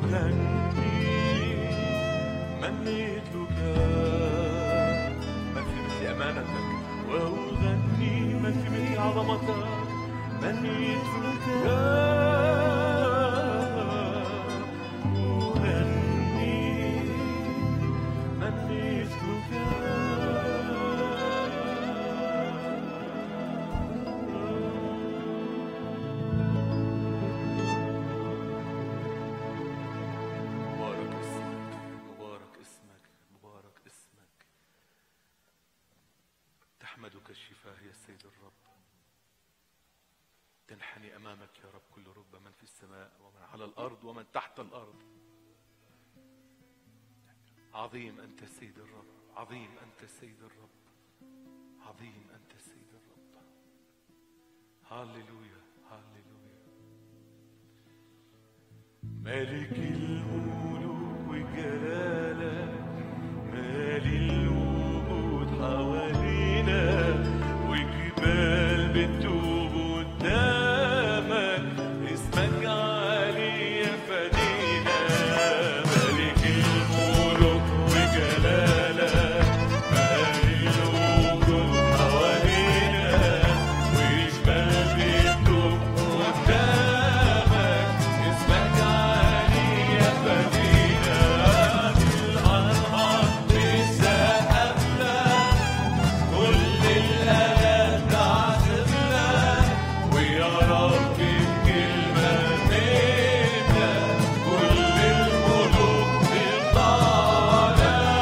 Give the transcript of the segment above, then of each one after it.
من مثلك من في مثل أمانتك وأغني من في مثل عظمتك من مثلك أغني من مبارك اسمك مبارك اسمك مبارك اسمك تحمدك الشفاه يا سيد الرب تنحني امامك يا رب كل رب من في السماء ومن على الارض ومن تحت الارض عظيم انت سيد الرب عظيم انت سيد الرب عظيم انت سيد الرب هاليلويا هاليلويا ملك الملوك وجلالك مالي الوجود حوالينا وجبال بتدوب قدامك اسمك عالي يا فدينا ملك الملوك وجلالك مالي الوجود حوالينا وجبال بتدوب قدامك اسمك عالي يا فدينا الأنهار بتسقف لك كل الآلام تعزف لك ويا رب بكلمة منك كل الملوك تخضع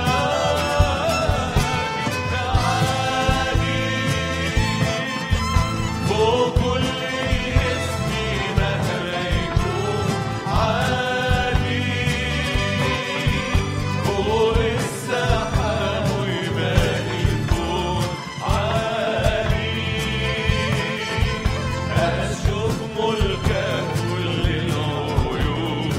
لك تعالي فوق كل اسم مهما يكون عالي فوق السحاب ويبقى الكون عالي أشوف ملكك كل العيون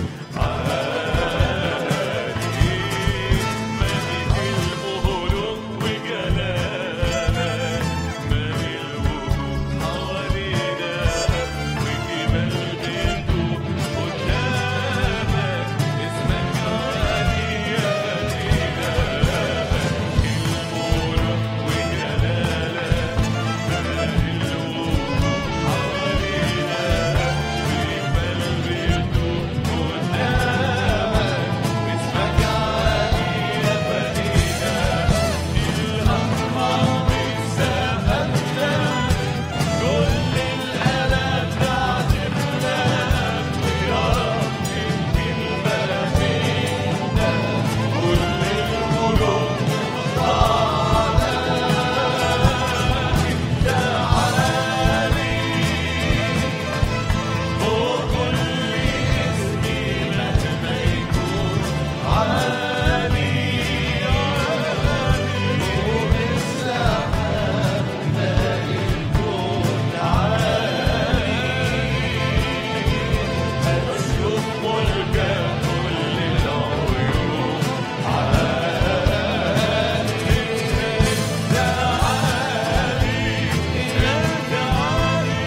عالي ملك الملوك وجلالك مالي الوجود حوالينا وجبال بتدوب قدامك اسمك عالي يا مدينة الملوك وجلالك مالي الوجود حوالينا وجبال بتدوب قدامك اسمك عالي يا مدينة الأنهار بتسقف لك كل الآلام تعزف لك ويا رب الكلمة منك كل الملوك تخضع لك انت عالي فوق كل اسم مهما يكون عالي فوق السحاب مالي الكون عالي أشوف ملكك كل العيون عالي أنت عالي أنت عالي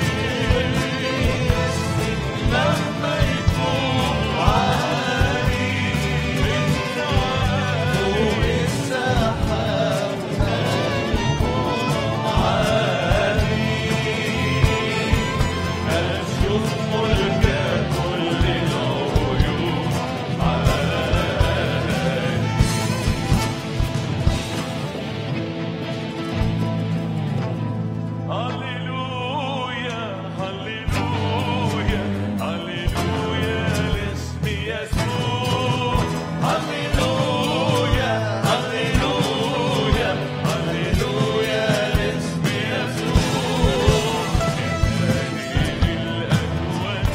مهما يكون عالي أنت عالي فوق السحاب أشوف ملكك كل العيون هللويا هللويا هللويا لاسم يسوع هللويا هللويا هللويا لاسم يسوع الأكوان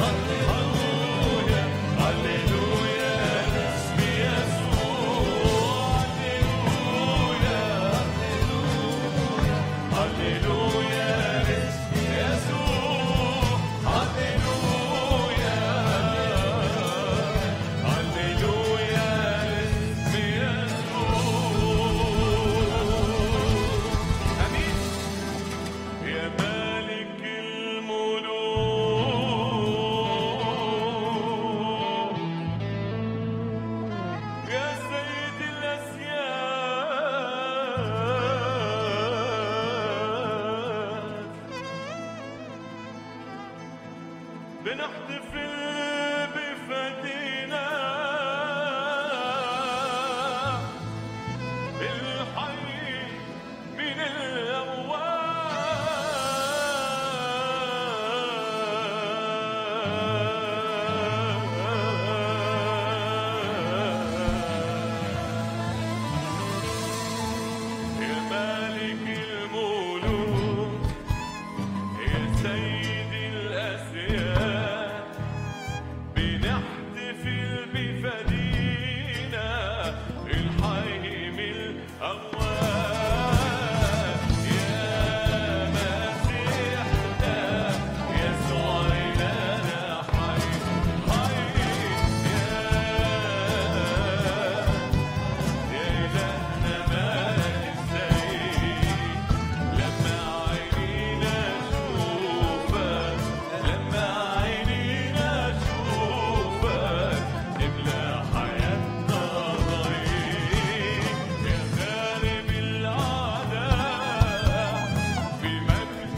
هللويا هللويا لاسم يسوع هللويا هللويا لاسم يسوع هللويا هللويا لاسم يسوع امين يا مالك الملوك يا سيد الأسياد بنحتفل بفدينا الحي من الأموات يا مالك الملوك يا سيد الأسياد بنحتفل بفدينا الحي من الأموات يا مسيحنا يسوع إلهنا حي حي يا يا إلهنا مالك الزين لما عينينا تشوفك لما عينينا تشوفك نملى حياتنا ضيق يا غالب الأعداء بمجد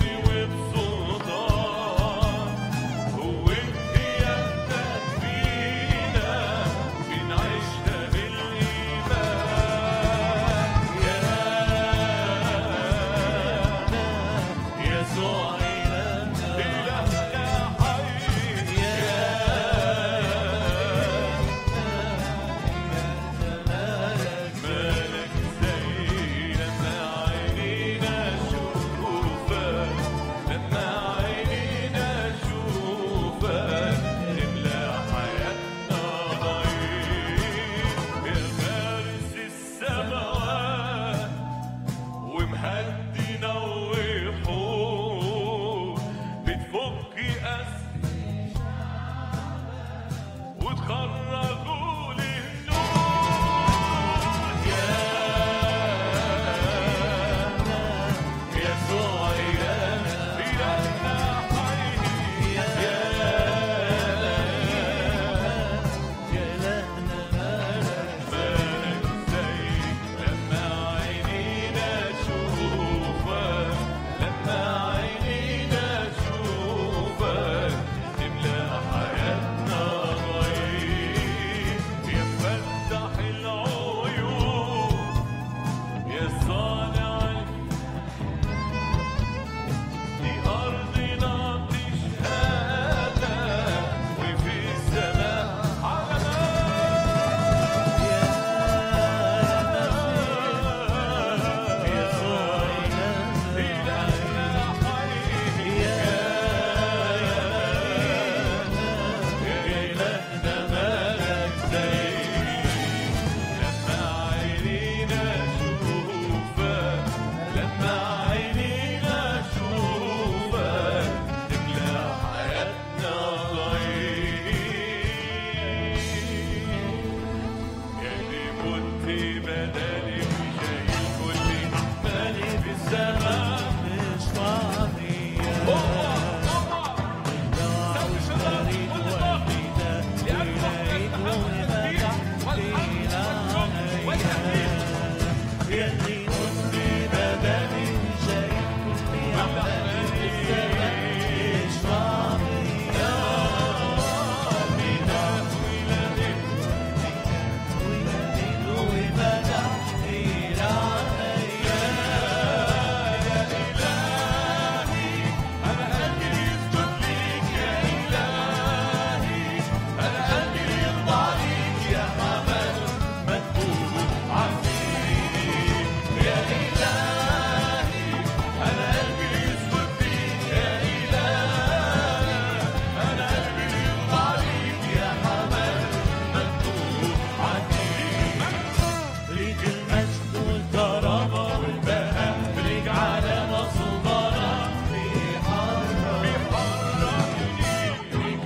وبسلطان هو قيادتك فينا بنعيشها بالإيمان يا يسوع إلهنا إلهنا حي مالك زي لما عينينا تشوفك لما عينينا تشوفك نملى حياتنا ضيق يا فارس السماوات ومهدينا وحور بتفك أسر وتخرجوا للنور يا يسوع إلهنا إلهنا حي يا مالك زي لما عينينا تشوفك لما عينينا تشوفك نملى حياتنا ضيق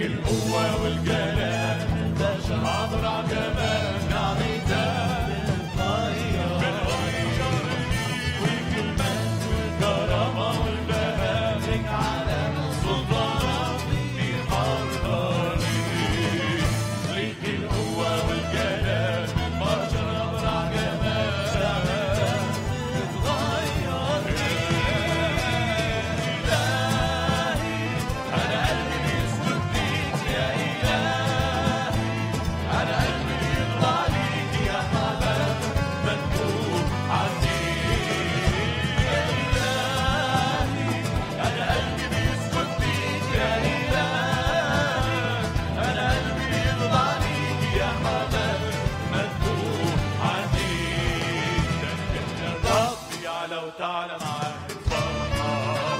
القوة والجلال بشر عبر جمال نعمتك بتغير ليك المجد والكرامة والبهاء ليك علم سلطانك بيحرر ليك القوة والجلال بشر عبر جمال بتغير أنا قلبي بيسجد ليك يا إلهي أنا قلبي بيطلع ليك يا حباب مكتوب عني يا إلهي أنا قلبي بيسجد ليك يا إلهي أنا قلبي بيطلع ليك يا حباب مكتوب عني ربي يعلى وتعلى معاك الفرحة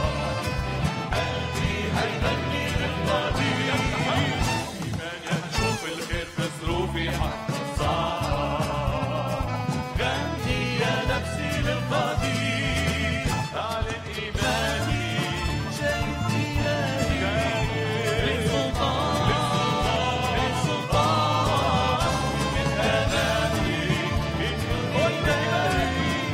قلبي هيغني بالقدير إيماني هتشوف الخير في ظروفي حتى الصعب غني يا نفسي للقدير أعلن إيماني شايف إلهي للسلطان للسلطان من أمامي من قدامي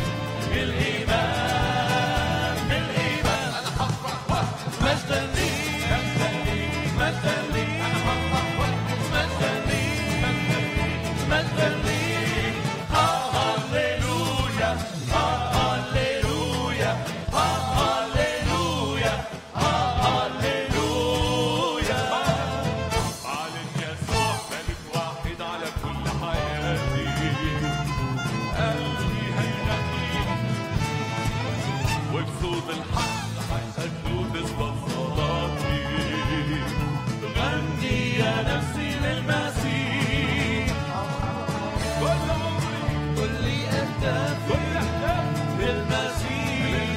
بالإيمان بالإيمان أنا هفرح مجدا لي مجدا لي مجدا لي أنا هفرح مجدا لي مجدا لي هاليلويا هاليلويا هاليلويا هاليلويا أعلن يسوع ملك واحد على كل حياتي قلبي هيغني وبصوت الحق هيخلوا تثبت صلاتي غني يا نفسي للمسيح كل عمري كل اهداف كل اهداف للمسيح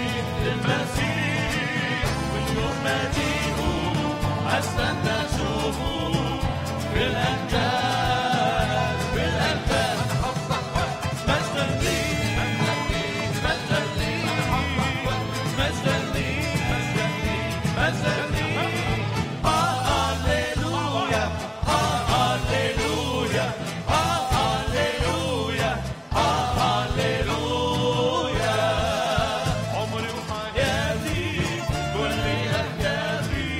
للمسيح واليوم ما تيجوا استنى اشوفه في الامجاد في الامجاد مجدا لي مجدا لي مجدا لي مجدا لي هاليلويا هاليلويا هاليلويا هاليلويا عمري وحياتي كل أهدافي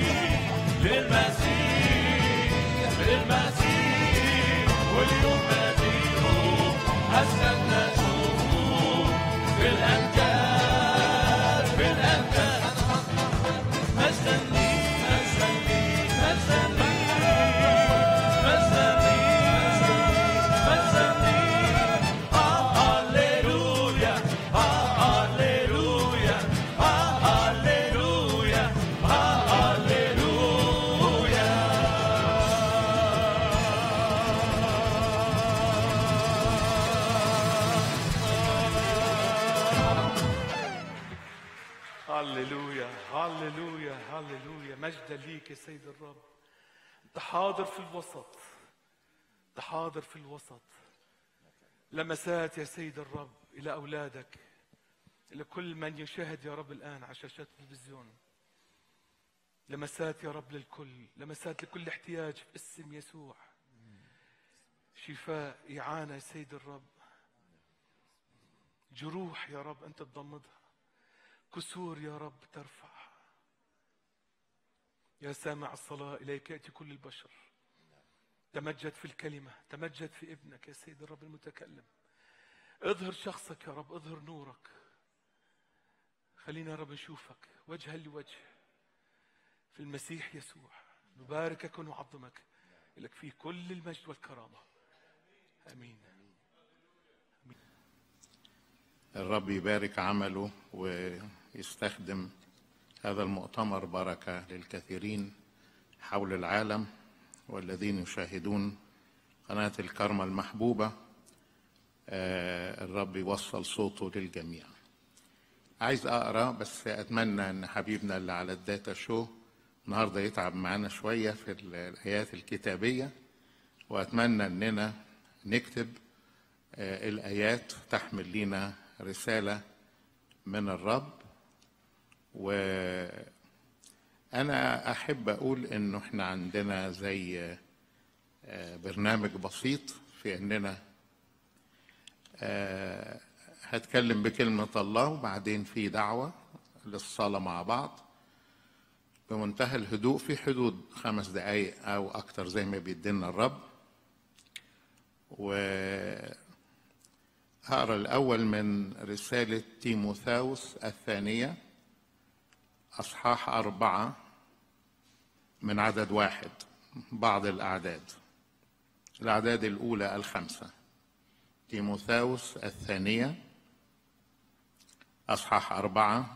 للمسيح للمسيح واليوم بديله أستنى أشوفه في الأمجاد في الأمجاد مجدا لي مجدا لي مجدا لي مجدا لي مجدا لي هاليلويا هاليلويا هاليلويا هللويا هللويا هللويا مجدا ليك يا سيد الرب انت حاضر في الوسط انت حاضر في الوسط لمسات يا سيد الرب الى اولادك الى كل من يشاهد يا رب الان على شاشات التلفزيون لمسات يا رب للكل لمسات لكل احتياج في اسم يسوع شفاء إعانة يا سيد الرب جروح يا رب أنت تضمدها كسور يا رب ترفع يا سامع الصلاة إليك يأتي كل البشر تمجد في الكلمة تمجد في ابنك يا سيد الرب المتكلم اظهر شخصك يا رب اظهر نورك خلينا يا رب نشوفك وجها لوجه في المسيح يسوع نباركك ونعظمك لك فيه كل المجد والكرامة آمين الرب يبارك عمله ويستخدم هذا المؤتمر بركة للكثيرين حول العالم والذين يشاهدون قناة الكرمة المحبوبة آه، الرب يوصل صوته للجميع عايز أقرأ بس أتمنى أن حبيبنا اللي على الداتا شو النهاردة يتعب معانا شوية في الآيات الكتابية وأتمنى أننا نكتب آه، الآيات تحمل لنا رسالة من الرب أنا أحب أقول إنه إحنا عندنا زي آه، برنامج بسيط في إننا آه، هتكلم بكلمة الله وبعدين في دعوة للصلاة مع بعض بمنتهى الهدوء في حدود خمس دقايق أو أكتر زي ما بيدينا الرب وهقرا الأول من رسالة تيموثاوس الثانية أصحاح أربعة من عدد واحد بعض الأعداد الأعداد الأولى الخمسة تيموثاوس الثانية أصحاح أربعة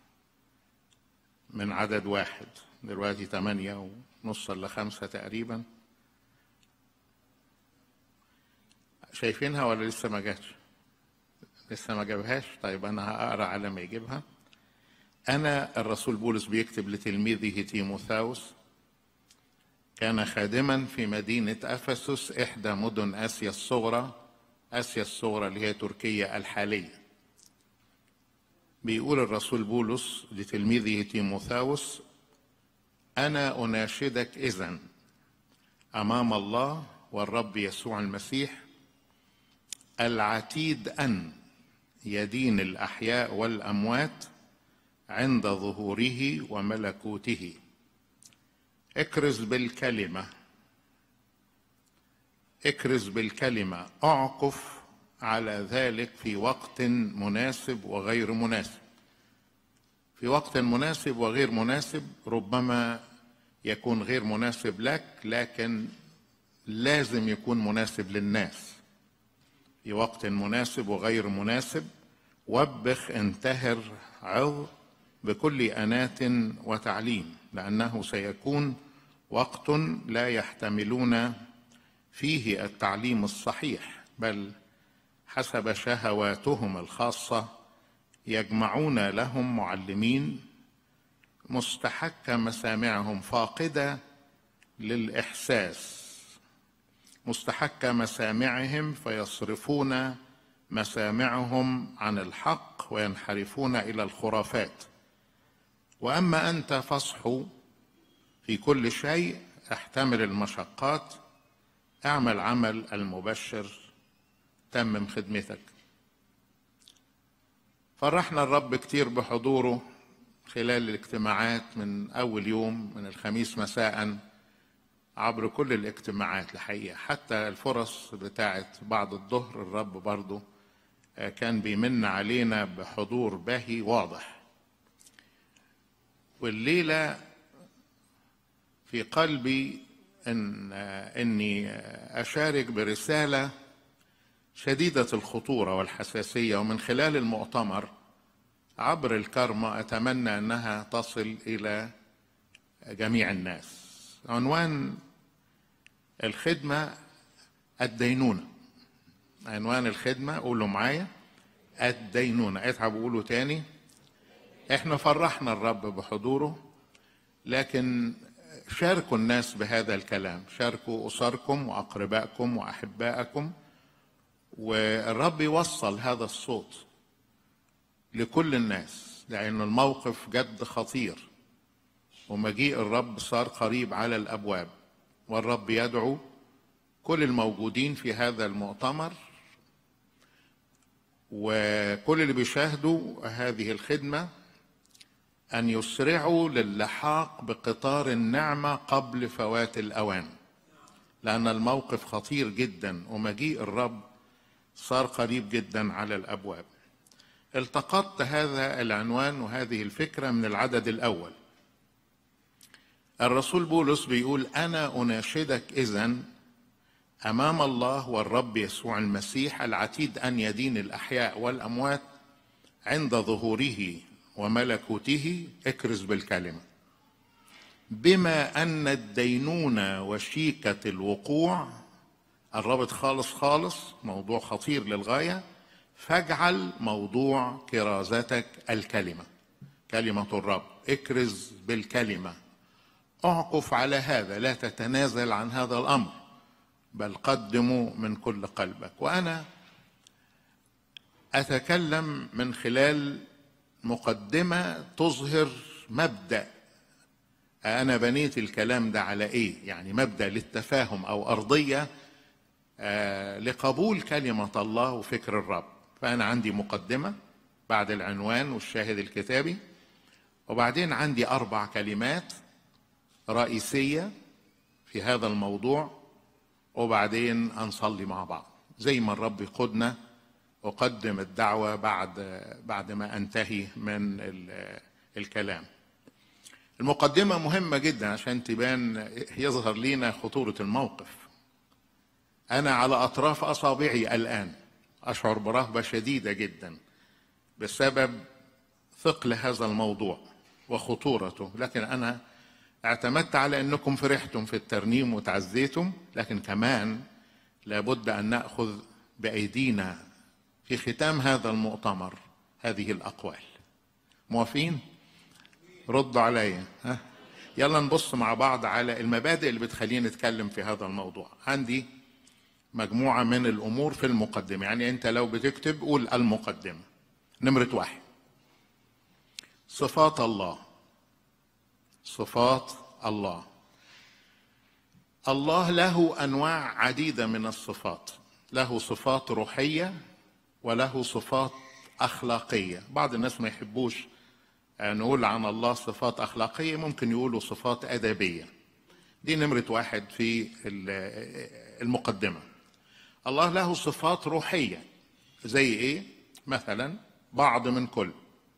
من عدد واحد دلوقتي ثمانية ونص إلا خمسة تقريبا شايفينها ولا لسه ما جاتش لسه ما جابهاش طيب أنا هقرأ على ما يجيبها أنا الرسول بولس بيكتب لتلميذه تيموثاوس كان خادما في مدينة أفسس إحدى مدن آسيا الصغرى آسيا الصغرى اللي هي تركيا الحالية بيقول الرسول بولس لتلميذه تيموثاوس أنا أناشدك إذن أمام الله والرب يسوع المسيح العتيد أن يدين الأحياء والأموات عند ظهوره وملكوته اكرز بالكلمة اكرز بالكلمة اعكف على ذلك في وقت مناسب وغير مناسب في وقت مناسب وغير مناسب ربما يكون غير مناسب لك لكن لازم يكون مناسب للناس في وقت مناسب وغير مناسب وبخ انتهر عظ بكل أناة وتعليم لأنه سيكون وقت لا يحتملون فيه التعليم الصحيح بل حسب شهواتهم الخاصة يجمعون لهم معلمين مستحكة مسامعهم فاقدة للإحساس مستحكة مسامعهم فيصرفون مسامعهم عن الحق وينحرفون إلى الخرافات واما انت فاصحو في كل شيء احتمل المشقات اعمل عمل المبشر تمم خدمتك فرحنا الرب كتير بحضوره خلال الاجتماعات من اول يوم من الخميس مساء عبر كل الاجتماعات الحقيقه حتى الفرص بتاعت بعد الظهر الرب برضه كان بيمن علينا بحضور باهي واضح والليلة في قلبي إن إني أشارك برسالة شديدة الخطورة والحساسية ومن خلال المؤتمر عبر الكرمة أتمنى أنها تصل إلى جميع الناس عنوان الخدمة الدينونة عنوان الخدمة قولوا معايا الدينونة اتعب وقولوا تاني احنا فرحنا الرب بحضوره لكن شاركوا الناس بهذا الكلام شاركوا أسركم وأقربائكم وأحبائكم والرب يوصل هذا الصوت لكل الناس لأن الموقف جد خطير ومجيء الرب صار قريب على الأبواب والرب يدعو كل الموجودين في هذا المؤتمر وكل اللي بيشاهدوا هذه الخدمه ان يسرعوا للحاق بقطار النعمه قبل فوات الاوان لان الموقف خطير جدا ومجيء الرب صار قريب جدا على الابواب التقطت هذا العنوان وهذه الفكره من العدد الاول الرسول بولس بيقول انا اناشدك اذا امام الله والرب يسوع المسيح العتيد ان يدين الاحياء والاموات عند ظهوره وملكوته اكرز بالكلمه بما ان الدينونه وشيكه الوقوع قربت خالص خالص موضوع خطير للغايه فاجعل موضوع كرازتك الكلمه كلمه الرب اكرز بالكلمه اعكف على هذا لا تتنازل عن هذا الامر بل قدموا من كل قلبك وانا اتكلم من خلال مقدمه تظهر مبدا انا بنيت الكلام ده على ايه يعني مبدا للتفاهم او ارضيه آه، لقبول كلمه الله وفكر الرب فانا عندي مقدمه بعد العنوان والشاهد الكتابي وبعدين عندي اربع كلمات رئيسيه في هذا الموضوع وبعدين هنصلي مع بعض زي ما الرب يقودنا اقدم الدعوه بعد بعد ما انتهي من ال- الكلام المقدمه مهمه جدا عشان تبان يظهر لينا خطوره الموقف انا على اطراف اصابعي الان اشعر برهبه شديده جدا بسبب ثقل هذا الموضوع وخطورته لكن انا اعتمدت على انكم فرحتم في الترنيم وتعزيتم لكن كمان لابد ان ناخذ بايدينا في ختام هذا المؤتمر هذه الاقوال موافقين ردوا عليا ها يلا نبص مع بعض على المبادئ اللي بتخلينا نتكلم في هذا الموضوع عندي مجموعة من الأمور في المقدمة يعني أنت لو بتكتب قول المقدمة نمرة واحد صفات الله صفات الله الله له أنواع عديدة من الصفات له صفات روحية وله صفات أخلاقية بعض الناس ما يحبوش نقول عن الله صفات أخلاقية ممكن يقولوا صفات أدبية دي نمرة واحد في المقدمة الله له صفات روحية زي ايه مثلا بعض من كل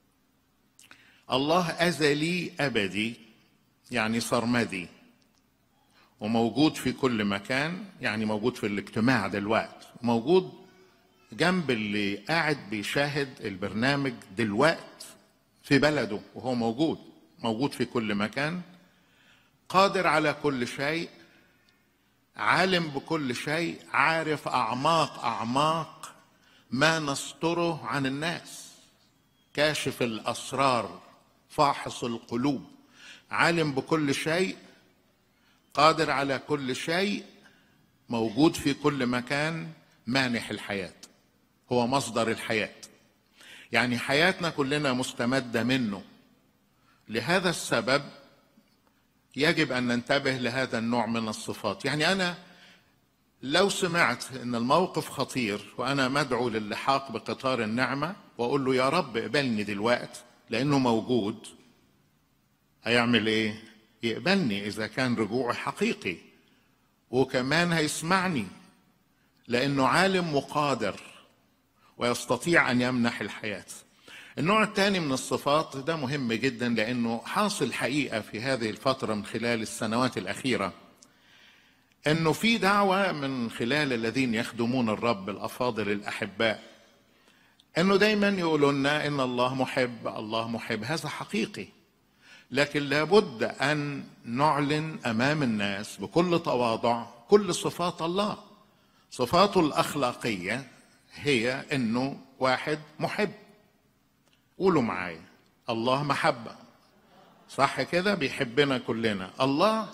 الله أزلي أبدي يعني سرمدي وموجود في كل مكان يعني موجود في الاجتماع دلوقت موجود جنب اللي قاعد بيشاهد البرنامج دلوقت في بلده وهو موجود موجود في كل مكان قادر على كل شيء عالم بكل شيء عارف اعماق اعماق ما نستره عن الناس كاشف الاسرار فاحص القلوب عالم بكل شيء قادر على كل شيء موجود في كل مكان مانح الحياه هو مصدر الحياه يعني حياتنا كلنا مستمده منه لهذا السبب يجب ان ننتبه لهذا النوع من الصفات يعني انا لو سمعت ان الموقف خطير وانا مدعو للحاق بقطار النعمه واقول له يا رب اقبلني دلوقت لانه موجود هيعمل ايه يقبلني اذا كان رجوعي حقيقي وكمان هيسمعني لانه عالم وقادر ويستطيع ان يمنح الحياه النوع الثاني من الصفات ده مهم جدا لانه حاصل حقيقه في هذه الفتره من خلال السنوات الاخيره انه في دعوه من خلال الذين يخدمون الرب الافاضل الاحباء انه دايما يقولوا لنا ان الله محب الله محب هذا حقيقي لكن لابد ان نعلن امام الناس بكل تواضع كل صفات الله صفاته الاخلاقيه هي انه واحد محب قولوا معايا الله محبة صح كده بيحبنا كلنا الله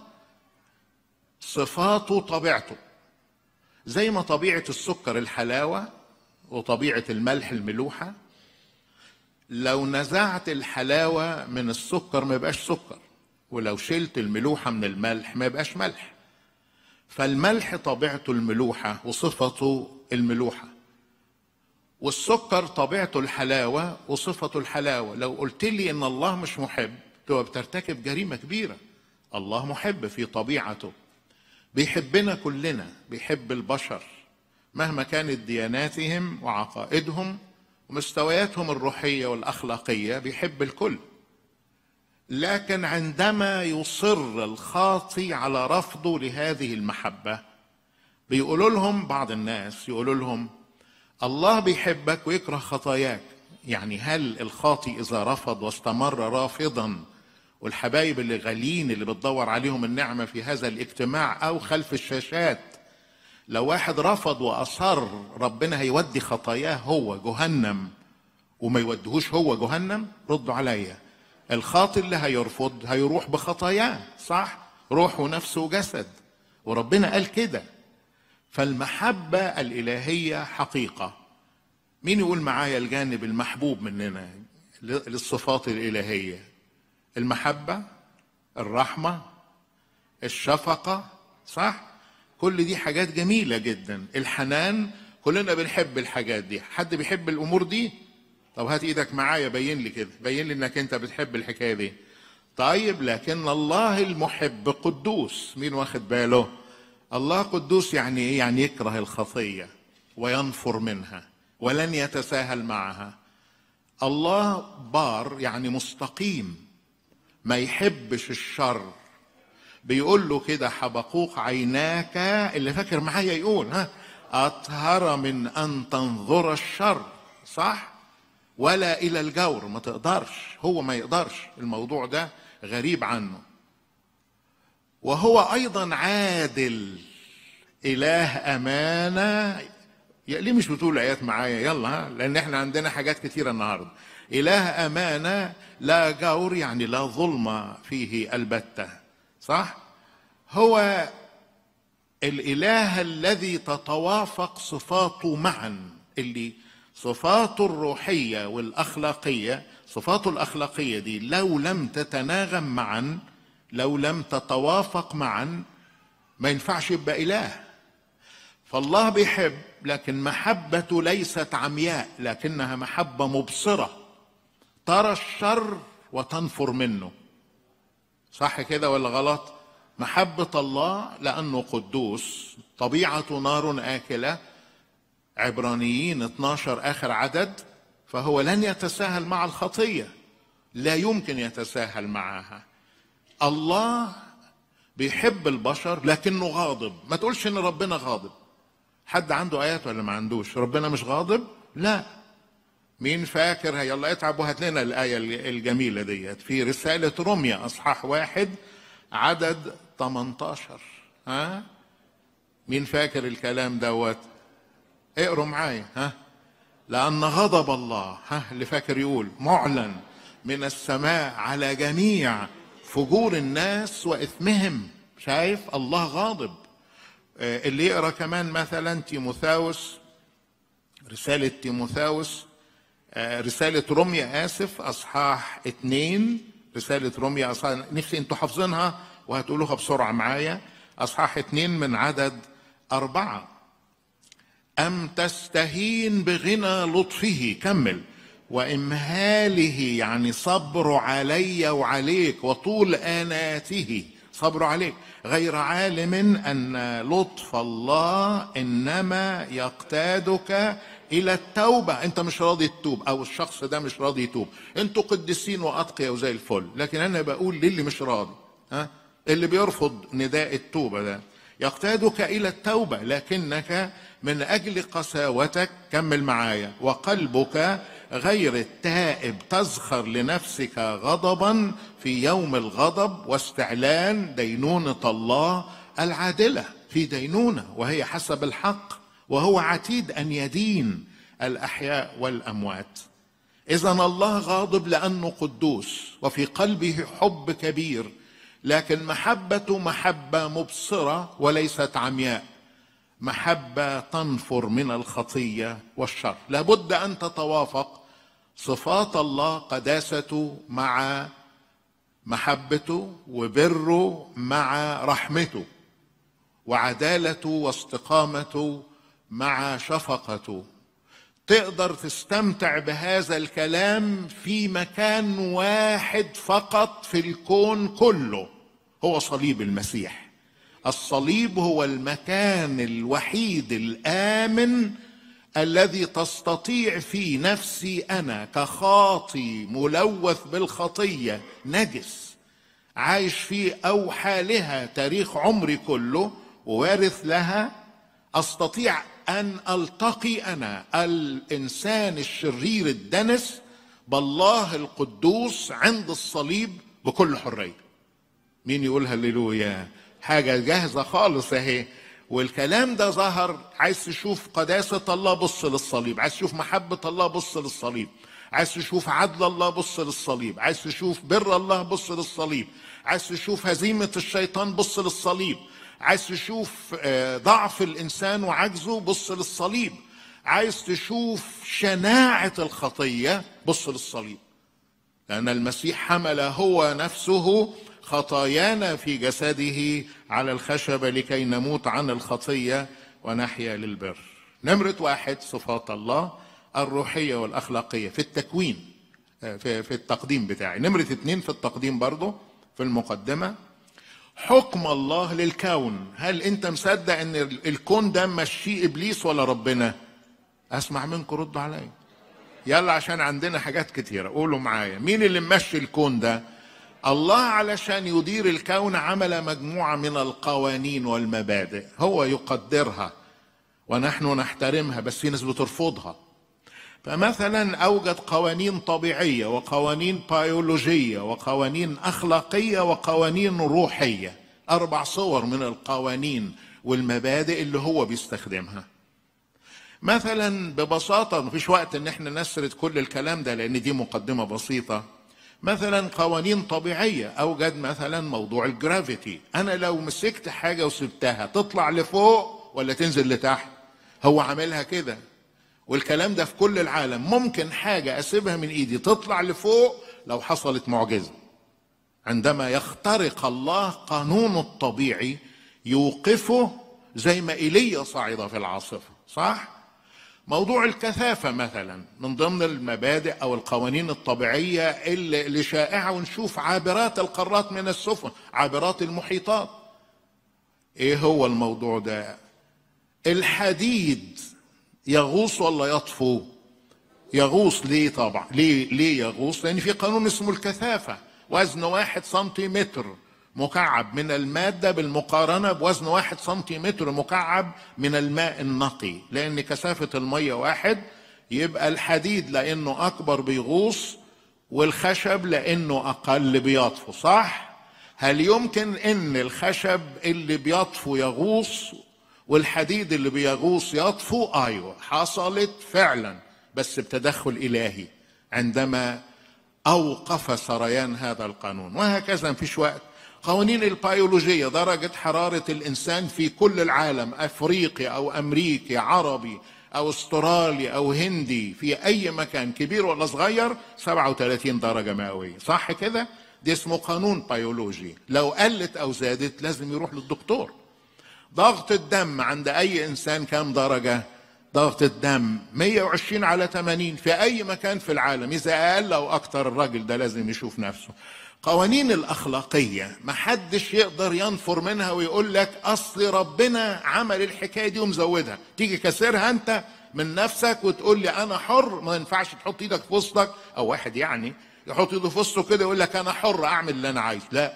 صفاته طبيعته زي ما طبيعة السكر الحلاوة وطبيعة الملح الملوحة لو نزعت الحلاوة من السكر ما يبقاش سكر ولو شلت الملوحة من الملح ما يبقاش ملح فالملح طبيعته الملوحة وصفته الملوحة والسكر طبيعته الحلاوه وصفته الحلاوه لو قلت لي ان الله مش محب تبقى بترتكب جريمه كبيره الله محب في طبيعته بيحبنا كلنا بيحب البشر مهما كانت دياناتهم وعقائدهم ومستوياتهم الروحيه والاخلاقيه بيحب الكل لكن عندما يصر الخاطي على رفضه لهذه المحبه بيقولوا لهم بعض الناس يقولوا لهم الله بيحبك ويكره خطاياك يعني هل الخاطي اذا رفض واستمر رافضا والحبايب اللي غاليين اللي بتدور عليهم النعمه في هذا الاجتماع او خلف الشاشات لو واحد رفض واصر ربنا هيودي خطاياه هو جهنم وما يوديهوش هو جهنم ردوا عليا الخاطي اللي هيرفض هيروح بخطاياه صح روح ونفس وجسد وربنا قال كده فالمحبة الإلهية حقيقة مين يقول معايا الجانب المحبوب مننا للصفات الإلهية المحبة الرحمه الشفقه صح كل دي حاجات جميله جدا الحنان كلنا بنحب الحاجات دي حد بيحب الامور دي طب هات ايدك معايا بين لي كده بين لي انك انت بتحب الحكايه دي طيب لكن الله المحب قدوس مين واخد باله الله قدوس يعني ايه يعني يكره الخطيه وينفر منها ولن يتساهل معها الله بار يعني مستقيم ما يحبش الشر بيقول له كده حبقوق عيناك اللي فاكر معايا يقول ها اطهر من ان تنظر الشر صح ولا الى الجور ما تقدرش هو ما يقدرش الموضوع ده غريب عنه وهو ايضا عادل اله امانه يا ليه مش بتقول ايات معايا يلا ها لان احنا عندنا حاجات كتيره النهارده اله امانه لا جور يعني لا ظلم فيه البته صح هو الاله الذي تتوافق صفاته معا اللي صفاته الروحيه والاخلاقيه صفاته الاخلاقيه دي لو لم تتناغم معا لو لم تتوافق معا ما ينفعش يبقى اله فالله بيحب لكن محبته ليست عمياء لكنها محبه مبصره ترى الشر وتنفر منه صح كده ولا غلط محبه الله لانه قدوس طبيعته نار اكله عبرانيين 12 اخر عدد فهو لن يتساهل مع الخطيه لا يمكن يتساهل معها الله بيحب البشر لكنه غاضب ما تقولش ان ربنا غاضب حد عنده ايات ولا ما عندوش ربنا مش غاضب لا مين فاكر يلا اتعب وهات لنا الايه الجميله ديت في رساله روميا اصحاح واحد عدد 18 ها مين فاكر الكلام دوت اقروا معايا ها لأن غضب الله ها اللي فاكر يقول معلن من السماء على جميع فجور الناس وإثمهم شايف الله غاضب آه، اللي يقرا كمان مثلا تيموثاوس رسالة تيموثاوس آه، رسالة روميا آسف أصحاح اتنين رسالة روميا أصحاح نفسي أنتوا حافظينها وهتقولوها بسرعة معايا أصحاح اتنين من عدد أربعة أم تستهين بغنى لطفه كمل وإمهاله يعني صبر علي وعليك وطول آناته صبر عليك غير عالم أن لطف الله إنما يقتادك إلى التوبة أنت مش راضي تتوب أو الشخص ده مش راضي يتوب أنتوا قديسين وأتقياء وزي الفل لكن أنا بقول للي مش راضي ها اللي بيرفض نداء التوبة ده يقتادك الى التوبه لكنك من اجل قساوتك كمل معايا وقلبك غير التائب تزخر لنفسك غضبا في يوم الغضب واستعلان دينونه الله العادله في دينونه وهي حسب الحق وهو عتيد ان يدين الاحياء والاموات اذا الله غاضب لانه قدوس وفي قلبه حب كبير لكن محبته محبه مبصره وليست عمياء محبه تنفر من الخطيه والشر لابد ان تتوافق صفات الله قداسته مع محبته وبره مع رحمته وعدالته واستقامته مع شفقته تقدر تستمتع بهذا الكلام في مكان واحد فقط في الكون كله هو صليب المسيح الصليب هو المكان الوحيد الامن الذي تستطيع في نفسي انا كخاطي ملوث بالخطيه نجس عايش في اوحالها تاريخ عمري كله ووارث لها استطيع ان التقي انا الانسان الشرير الدنس بالله القدوس عند الصليب بكل حريه مين يقول هللويا حاجه جاهزه خالص اهي والكلام ده ظهر عايز تشوف قداسه الله بص للصليب عايز تشوف محبه الله بص للصليب عايز تشوف عدل الله بص للصليب عايز تشوف بر الله بص للصليب عايز تشوف هزيمه الشيطان بص للصليب عايز تشوف آه، ضعف الانسان وعجزه بص للصليب عايز تشوف شناعه الخطيه بص للصليب لان المسيح حمل هو نفسه خطايانا في جسده على الخشبة لكي نموت عن الخطية ونحيا للبر نمرة واحد صفات الله الروحية والأخلاقية في التكوين آه، في, في التقديم بتاعي نمرة اتنين في التقديم برضه في المقدمة حكم الله للكون هل انت مصدق ان الكون ده مشيه ابليس ولا ربنا اسمع منكم ردوا عليا يلا عشان عندنا حاجات كتيرة قولوا معايا مين اللي ممشي الكون ده الله علشان يدير الكون عمل مجموعة من القوانين والمبادئ هو يقدرها ونحن نحترمها بس في ناس بترفضها فمثلا اوجد قوانين طبيعيه وقوانين بيولوجيه وقوانين اخلاقيه وقوانين روحيه اربع صور من القوانين والمبادئ اللي هو بيستخدمها مثلا ببساطه مفيش وقت ان احنا نسرد كل الكلام ده لان دي مقدمه بسيطه مثلا قوانين طبيعيه اوجد مثلا موضوع الجرافيتي انا لو مسكت حاجه وسبتها تطلع لفوق ولا تنزل لتحت هو عاملها كده والكلام ده في كل العالم ممكن حاجة أسيبها من إيدي تطلع لفوق لو حصلت معجزة عندما يخترق الله قانونه الطبيعي يوقفه زي ما إيليا صعد في العاصفة صح؟ موضوع الكثافة مثلا من ضمن المبادئ أو القوانين الطبيعية اللي اللي شائعة ونشوف عابرات القارات من السفن عابرات المحيطات إيه هو الموضوع ده؟ الحديد يغوص ولا يطفو يغوص ليه طبعا ليه ليه يغوص لان في قانون اسمه الكثافه وزن واحد سنتيمتر مكعب من المادة بالمقارنة بوزن واحد سنتيمتر مكعب من الماء النقي لأن كثافة المية واحد يبقى الحديد لأنه أكبر بيغوص والخشب لأنه أقل بيطفو صح؟ هل يمكن أن الخشب اللي بيطفو يغوص والحديد اللي بيغوص يطفو ايوه حصلت فعلا بس بتدخل الهي عندما اوقف سريان هذا القانون وهكذا مفيش وقت قوانين البيولوجية درجة حرارة الإنسان في كل العالم أفريقي أو أمريكي عربي أو استرالي أو هندي في أي مكان كبير ولا صغير 37 درجة مئوية صح كده؟ ده اسمه قانون بيولوجي لو قلت أو زادت لازم يروح للدكتور ضغط الدم عند اي انسان كم درجه ضغط الدم 120 على 80 في اي مكان في العالم اذا اقل او اكتر الراجل ده لازم يشوف نفسه قوانين الاخلاقيه ما حدش يقدر ينفر منها ويقول لك اصل ربنا عمل الحكايه دي ومزودها تيجي كسرها انت من نفسك وتقول لي انا حر ما ينفعش تحط ايدك في وسطك او واحد يعني يحط ايده في وسطه كده يقول لك انا حر اعمل اللي انا عايزه لا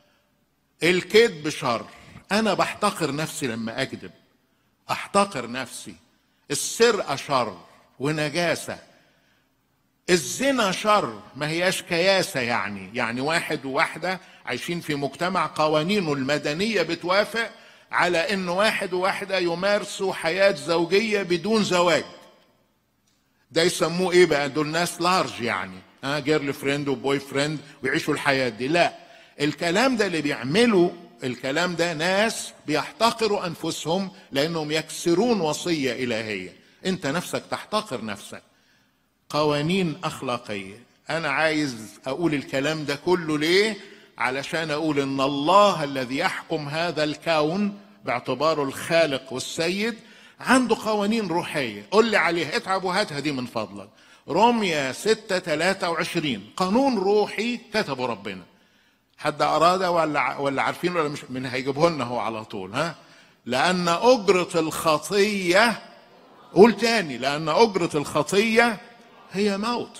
الكذب شر انا بحتقر نفسي لما اكذب احتقر نفسي السرقه شر ونجاسه الزنا شر ما هياش كياسه يعني يعني واحد وواحده عايشين في مجتمع قوانينه المدنيه بتوافق على ان واحد وواحده يمارسوا حياه زوجيه بدون زواج ده يسموه ايه بقى دول ناس لارج يعني ها جيرل فريند وبوي فريند ويعيشوا الحياه دي لا الكلام ده اللي بيعملوا الكلام ده ناس بيحتقروا انفسهم لانهم يكسرون وصيه الهيه انت نفسك تحتقر نفسك قوانين اخلاقيه انا عايز اقول الكلام ده كله ليه علشان اقول ان الله الذي يحكم هذا الكون باعتباره الخالق والسيد عنده قوانين روحيه قل لي عليها اتعب وهاتها دي من فضلك روميا 6 23 قانون روحي كتبه ربنا حد أراد ولا ولا عارفين ولا مش من هيجيبه لنا هو على طول ها لأن أجرة الخطية قول تاني لأن أجرة الخطية هي موت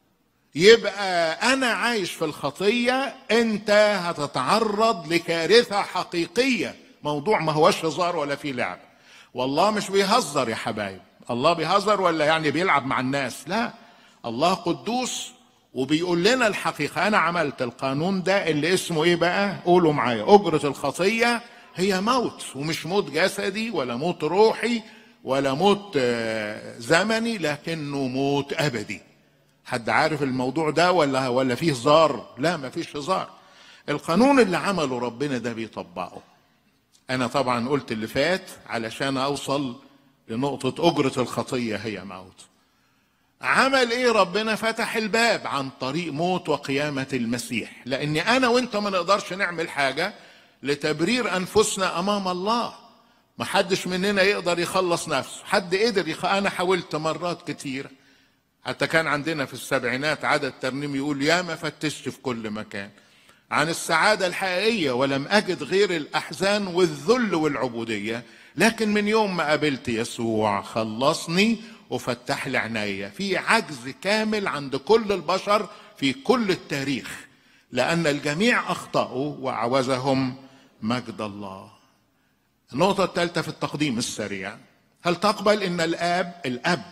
يبقى أنا عايش في الخطية أنت هتتعرض لكارثة حقيقية موضوع ما هوش هزار ولا فيه لعب والله مش بيهزر يا حبايب الله بيهزر ولا يعني بيلعب مع الناس لا الله قدوس وبيقول لنا الحقيقة أنا عملت القانون ده اللي اسمه إيه بقى؟ قولوا معايا أجرة الخطية هي موت ومش موت جسدي ولا موت روحي ولا موت آه، زمني لكنه موت أبدي. حد عارف الموضوع ده ولا ولا فيه هزار؟ لا ما فيش هزار. القانون اللي عمله ربنا ده بيطبقه. أنا طبعا قلت اللي فات علشان أوصل لنقطة أجرة الخطية هي موت. عمل ايه ربنا فتح الباب عن طريق موت وقيامة المسيح لان انا وانت ما نقدرش نعمل حاجة لتبرير انفسنا امام الله ما حدش مننا يقدر يخلص نفسه حد قدر يخ... انا حاولت مرات كتير حتى كان عندنا في السبعينات عدد ترنيم يقول يا ما فتشت في كل مكان عن السعادة الحقيقية ولم أجد غير الأحزان والذل والعبودية لكن من يوم ما قابلت يسوع خلصني وفتح لي عينيا في عجز كامل عند كل البشر في كل التاريخ لأن الجميع أخطأوا وعوزهم مجد الله النقطة الثالثة في التقديم السريع هل تقبل أن الآب الأب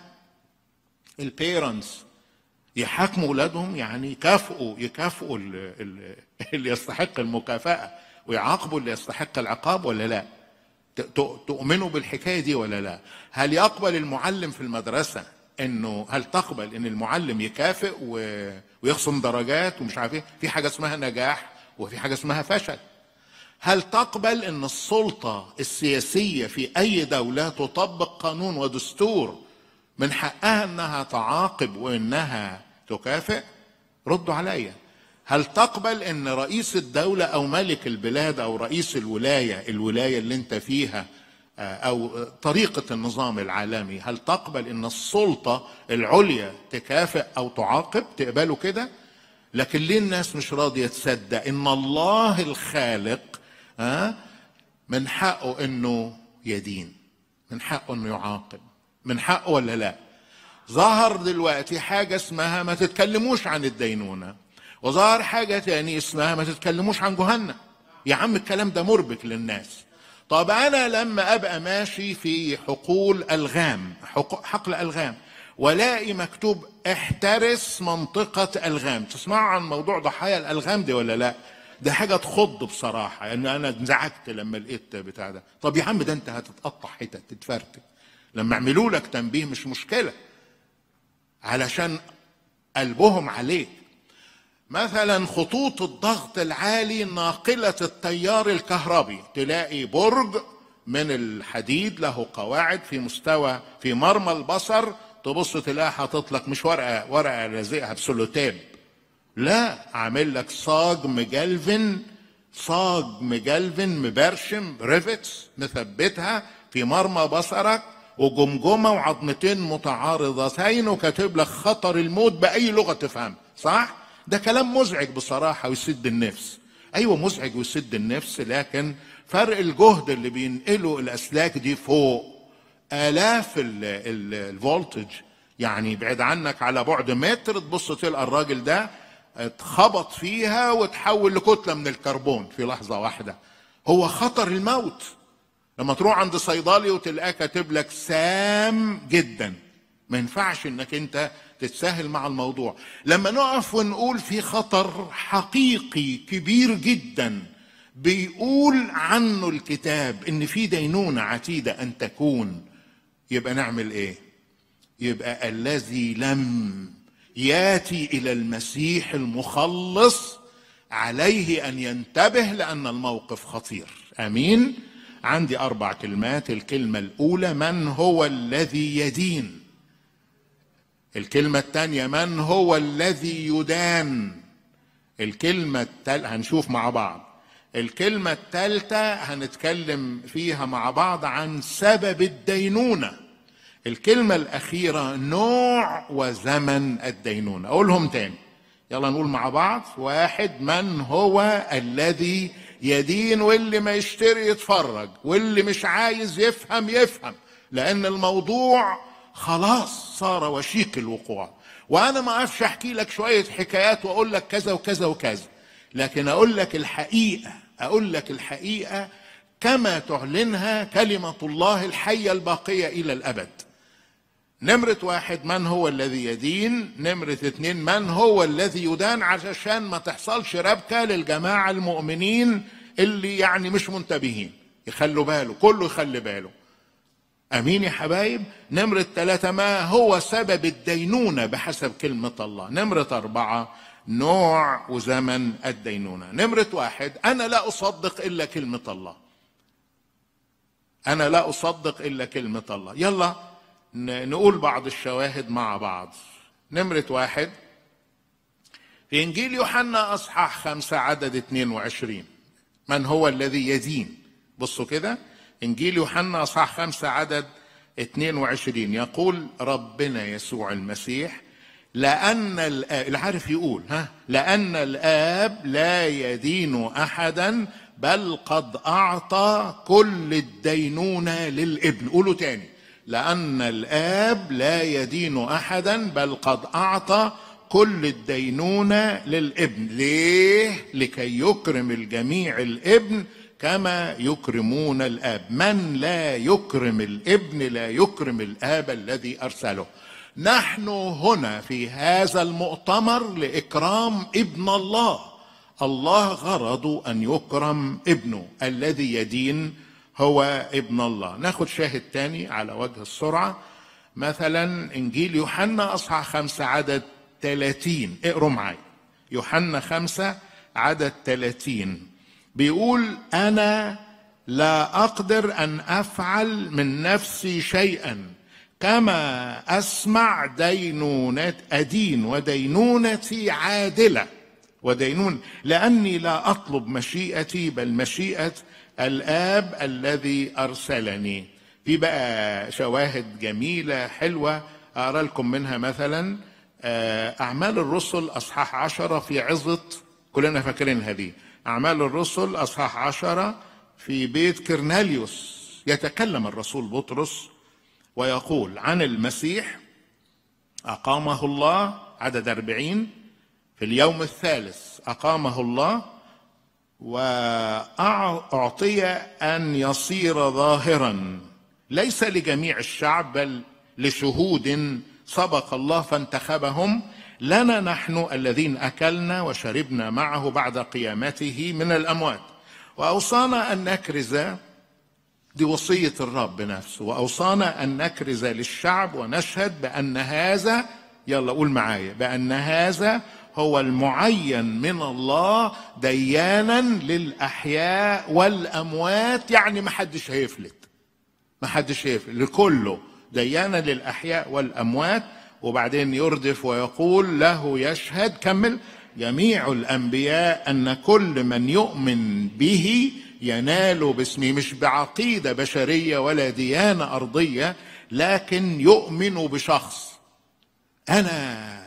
البيرنتس يحاكموا اولادهم يعني يكافئوا يكافئوا ال- ال- اللي يستحق المكافاه ويعاقبوا اللي يستحق العقاب ولا لا؟ ت- ت- تؤمنوا بالحكايه دي ولا لا؟ هل يقبل المعلم في المدرسه انه هل تقبل ان المعلم يكافئ و- ويخصم درجات ومش عارف ايه؟ في حاجه اسمها نجاح وفي حاجه اسمها فشل. هل تقبل ان السلطه السياسيه في اي دوله تطبق قانون ودستور من حقها انها تعاقب وانها تكافئ ردوا عليا هل تقبل ان رئيس الدوله او ملك البلاد او رئيس الولايه الولايه اللي انت فيها آه، او طريقه النظام العالمي هل تقبل ان السلطه العليا تكافئ او تعاقب تقبلوا كده لكن ليه الناس مش راضيه تصدق ان الله الخالق ها من حقه انه يدين من حقه انه يعاقب من حقه ولا لا ظهر دلوقتي حاجة اسمها ما تتكلموش عن الدينونة وظهر حاجة تاني اسمها ما تتكلموش عن جهنم يا عم الكلام ده مربك للناس طب أنا لما أبقى ماشي في حقول ألغام حق- حقل ألغام ولاقي مكتوب احترس منطقة ألغام تسمعوا عن موضوع ضحايا الألغام دي ولا لا ده حاجة تخض بصراحة يعني أنا انزعجت لما لقيت بتاع ده طب يا عم ده أنت هتتقطع حتت تتفرتك لما يعملوا لك تنبيه مش مشكلة علشان قلبهم عليك مثلا خطوط الضغط العالي ناقلة التيار الكهربي تلاقي برج من الحديد له قواعد في مستوى في مرمى البصر تبص تلاقيها حاطط لك مش ورقة ورقة لازقها بسلوتيب لا عامل لك صاج مجلفن صاج مجلفن مبرشم ريفتس مثبتها في مرمى بصرك وجمجمة وعظمتين متعارضتين وكاتب لك خطر الموت بأي لغة تفهم صح؟ ده كلام مزعج بصراحة ويسد النفس أيوة مزعج ويسد النفس لكن فرق الجهد اللي بينقله الأسلاك دي فوق آلاف ال- ال- الفولتج يعني بعيد عنك على بعد متر تبص تلقى الراجل ده اتخبط فيها وتحول لكتلة من الكربون في لحظة واحدة هو خطر الموت لما تروح عند صيدلي وتلاقيه كاتب لك سام جدا ما ينفعش انك انت تتساهل مع الموضوع لما نقف ونقول في خطر حقيقي كبير جدا بيقول عنه الكتاب ان في دينونه عتيده ان تكون يبقى نعمل ايه يبقى الذي لم ياتي الى المسيح المخلص عليه ان ينتبه لان الموقف خطير امين عندي اربع كلمات الكلمه الاولى من هو الذي يدين الكلمه الثانيه من هو الذي يدان الكلمه الثالثه هنشوف مع بعض الكلمه الثالثه هنتكلم فيها مع بعض عن سبب الدينونه الكلمة الأخيرة نوع وزمن الدينونة أقولهم تاني يلا نقول مع بعض واحد من هو الذي يدين واللي ما يشتري يتفرج واللي مش عايز يفهم يفهم لأن الموضوع خلاص صار وشيك الوقوع وأنا ما أعرفش أحكي لك شوية حكايات وأقول لك كذا وكذا وكذا لكن أقول لك الحقيقة أقول لك الحقيقة كما تعلنها كلمة الله الحية الباقية إلى الأبد نمرة واحد من هو الذي يدين نمرة اتنين من هو الذي يدان علشان ما تحصلش ربكة للجماعة المؤمنين اللي يعني مش منتبهين يخلوا باله كله يخلي باله امين يا حبايب نمرة ثلاثة ما هو سبب الدينونة بحسب كلمة الله نمرة أربعة نوع وزمن الدينونة نمرة واحد أنا لا أصدق إلا كلمة الله أنا لا أصدق إلا كلمة الله يلا ن- نقول بعض الشواهد مع بعض نمرة واحد في إنجيل يوحنا أصحاح خمسة عدد 22 من هو الذي يدين بصوا كده إنجيل يوحنا أصحاح خمسة عدد 22 يقول ربنا يسوع المسيح لأن الآب اللي عارف يقول ها لأن الآب لا يدين أحدا بل قد أعطى كل الدينونة للابن قولوا تاني لأن الآب لا يدين أحدا بل قد أعطى كل الدينونة للابن ليه؟ لكي يكرم الجميع الابن كما يكرمون الآب من لا يكرم الابن لا يكرم الآب الذي أرسله نحن هنا في هذا المؤتمر لإكرام ابن الله الله غرض أن يكرم ابنه الذي يدين هو ابن الله ناخد شاهد تاني على وجه السرعة مثلا إنجيل يوحنا أصحاح خمسة عدد 30 اقروا معايا يوحنا خمسة عدد 30 بيقول أنا لا أقدر أن أفعل من نفسي شيئا كما أسمع دينونة أدين ودينونتي عادلة ودينون لأني لا أطلب مشيئتي بل مشيئة الآب الذي أرسلني في بقى شواهد جميلة حلوة أقرأ لكم منها مثلا أعمال الرسل أصحاح عشرة في عظة كلنا فاكرين هذه أعمال الرسل أصحاح عشرة في بيت كرناليوس يتكلم الرسول بطرس ويقول عن المسيح أقامه الله عدد أربعين في اليوم الثالث أقامه الله وأعطي أن يصير ظاهرا ليس لجميع الشعب بل لشهود سبق الله فانتخبهم لنا نحن الذين اكلنا وشربنا معه بعد قيامته من الاموات واوصانا ان نكرز دي وصيه الرب نفسه واوصانا ان نكرز للشعب ونشهد بان هذا يلا قول معايا بان هذا هو المعين من الله ديانا للاحياء والاموات يعني ما حدش هيفلت ما حدش هيفلت لكله ديانا للاحياء والاموات وبعدين يردف ويقول له يشهد كمل جميع الانبياء ان كل من يؤمن به ينال باسمه مش بعقيده بشريه ولا ديانه ارضيه لكن يؤمن بشخص انا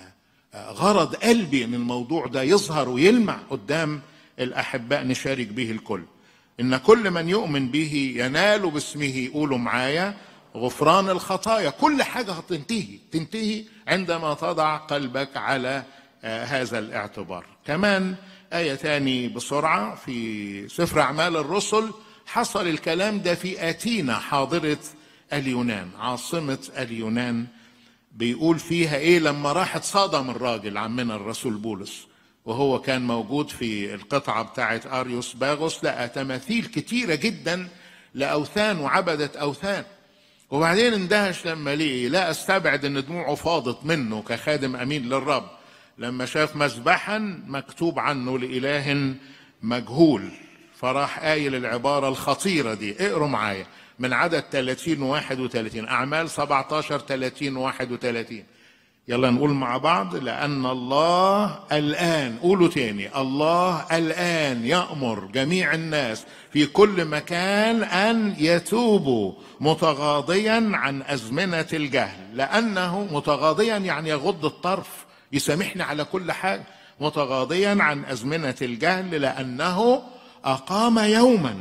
غرض قلبي ان الموضوع ده يظهر ويلمع قدام الاحباء نشارك به الكل ان كل من يؤمن به ينال باسمه قولوا معايا غفران الخطايا كل حاجة هتنتهي تنتهي عندما تضع قلبك على هذا الاعتبار كمان آية تاني بسرعة في سفر أعمال الرسل حصل الكلام ده في أتينا حاضرة اليونان عاصمة اليونان بيقول فيها ايه لما راح اتصادم الراجل عمنا الرسول بولس وهو كان موجود في القطعة بتاعت أريوس باغوس لقى تماثيل كتيرة جدا لأوثان وعبدة أوثان وبعدين اندهش لما لقي لا استبعد ان دموعه فاضت منه كخادم امين للرب لما شاف مذبحا مكتوب عنه لاله مجهول فراح قايل العباره الخطيره دي اقروا معايا من عدد 30 و 31 اعمال 17 30 و 31 يلا نقول مع بعض لأن الله الآن قولوا تاني الله الآن يأمر جميع الناس في كل مكان أن يتوبوا متغاضيا عن أزمنة الجهل لأنه متغاضيا يعني يغض الطرف يسامحني على كل حاجة متغاضيا عن أزمنة الجهل لأنه أقام يوما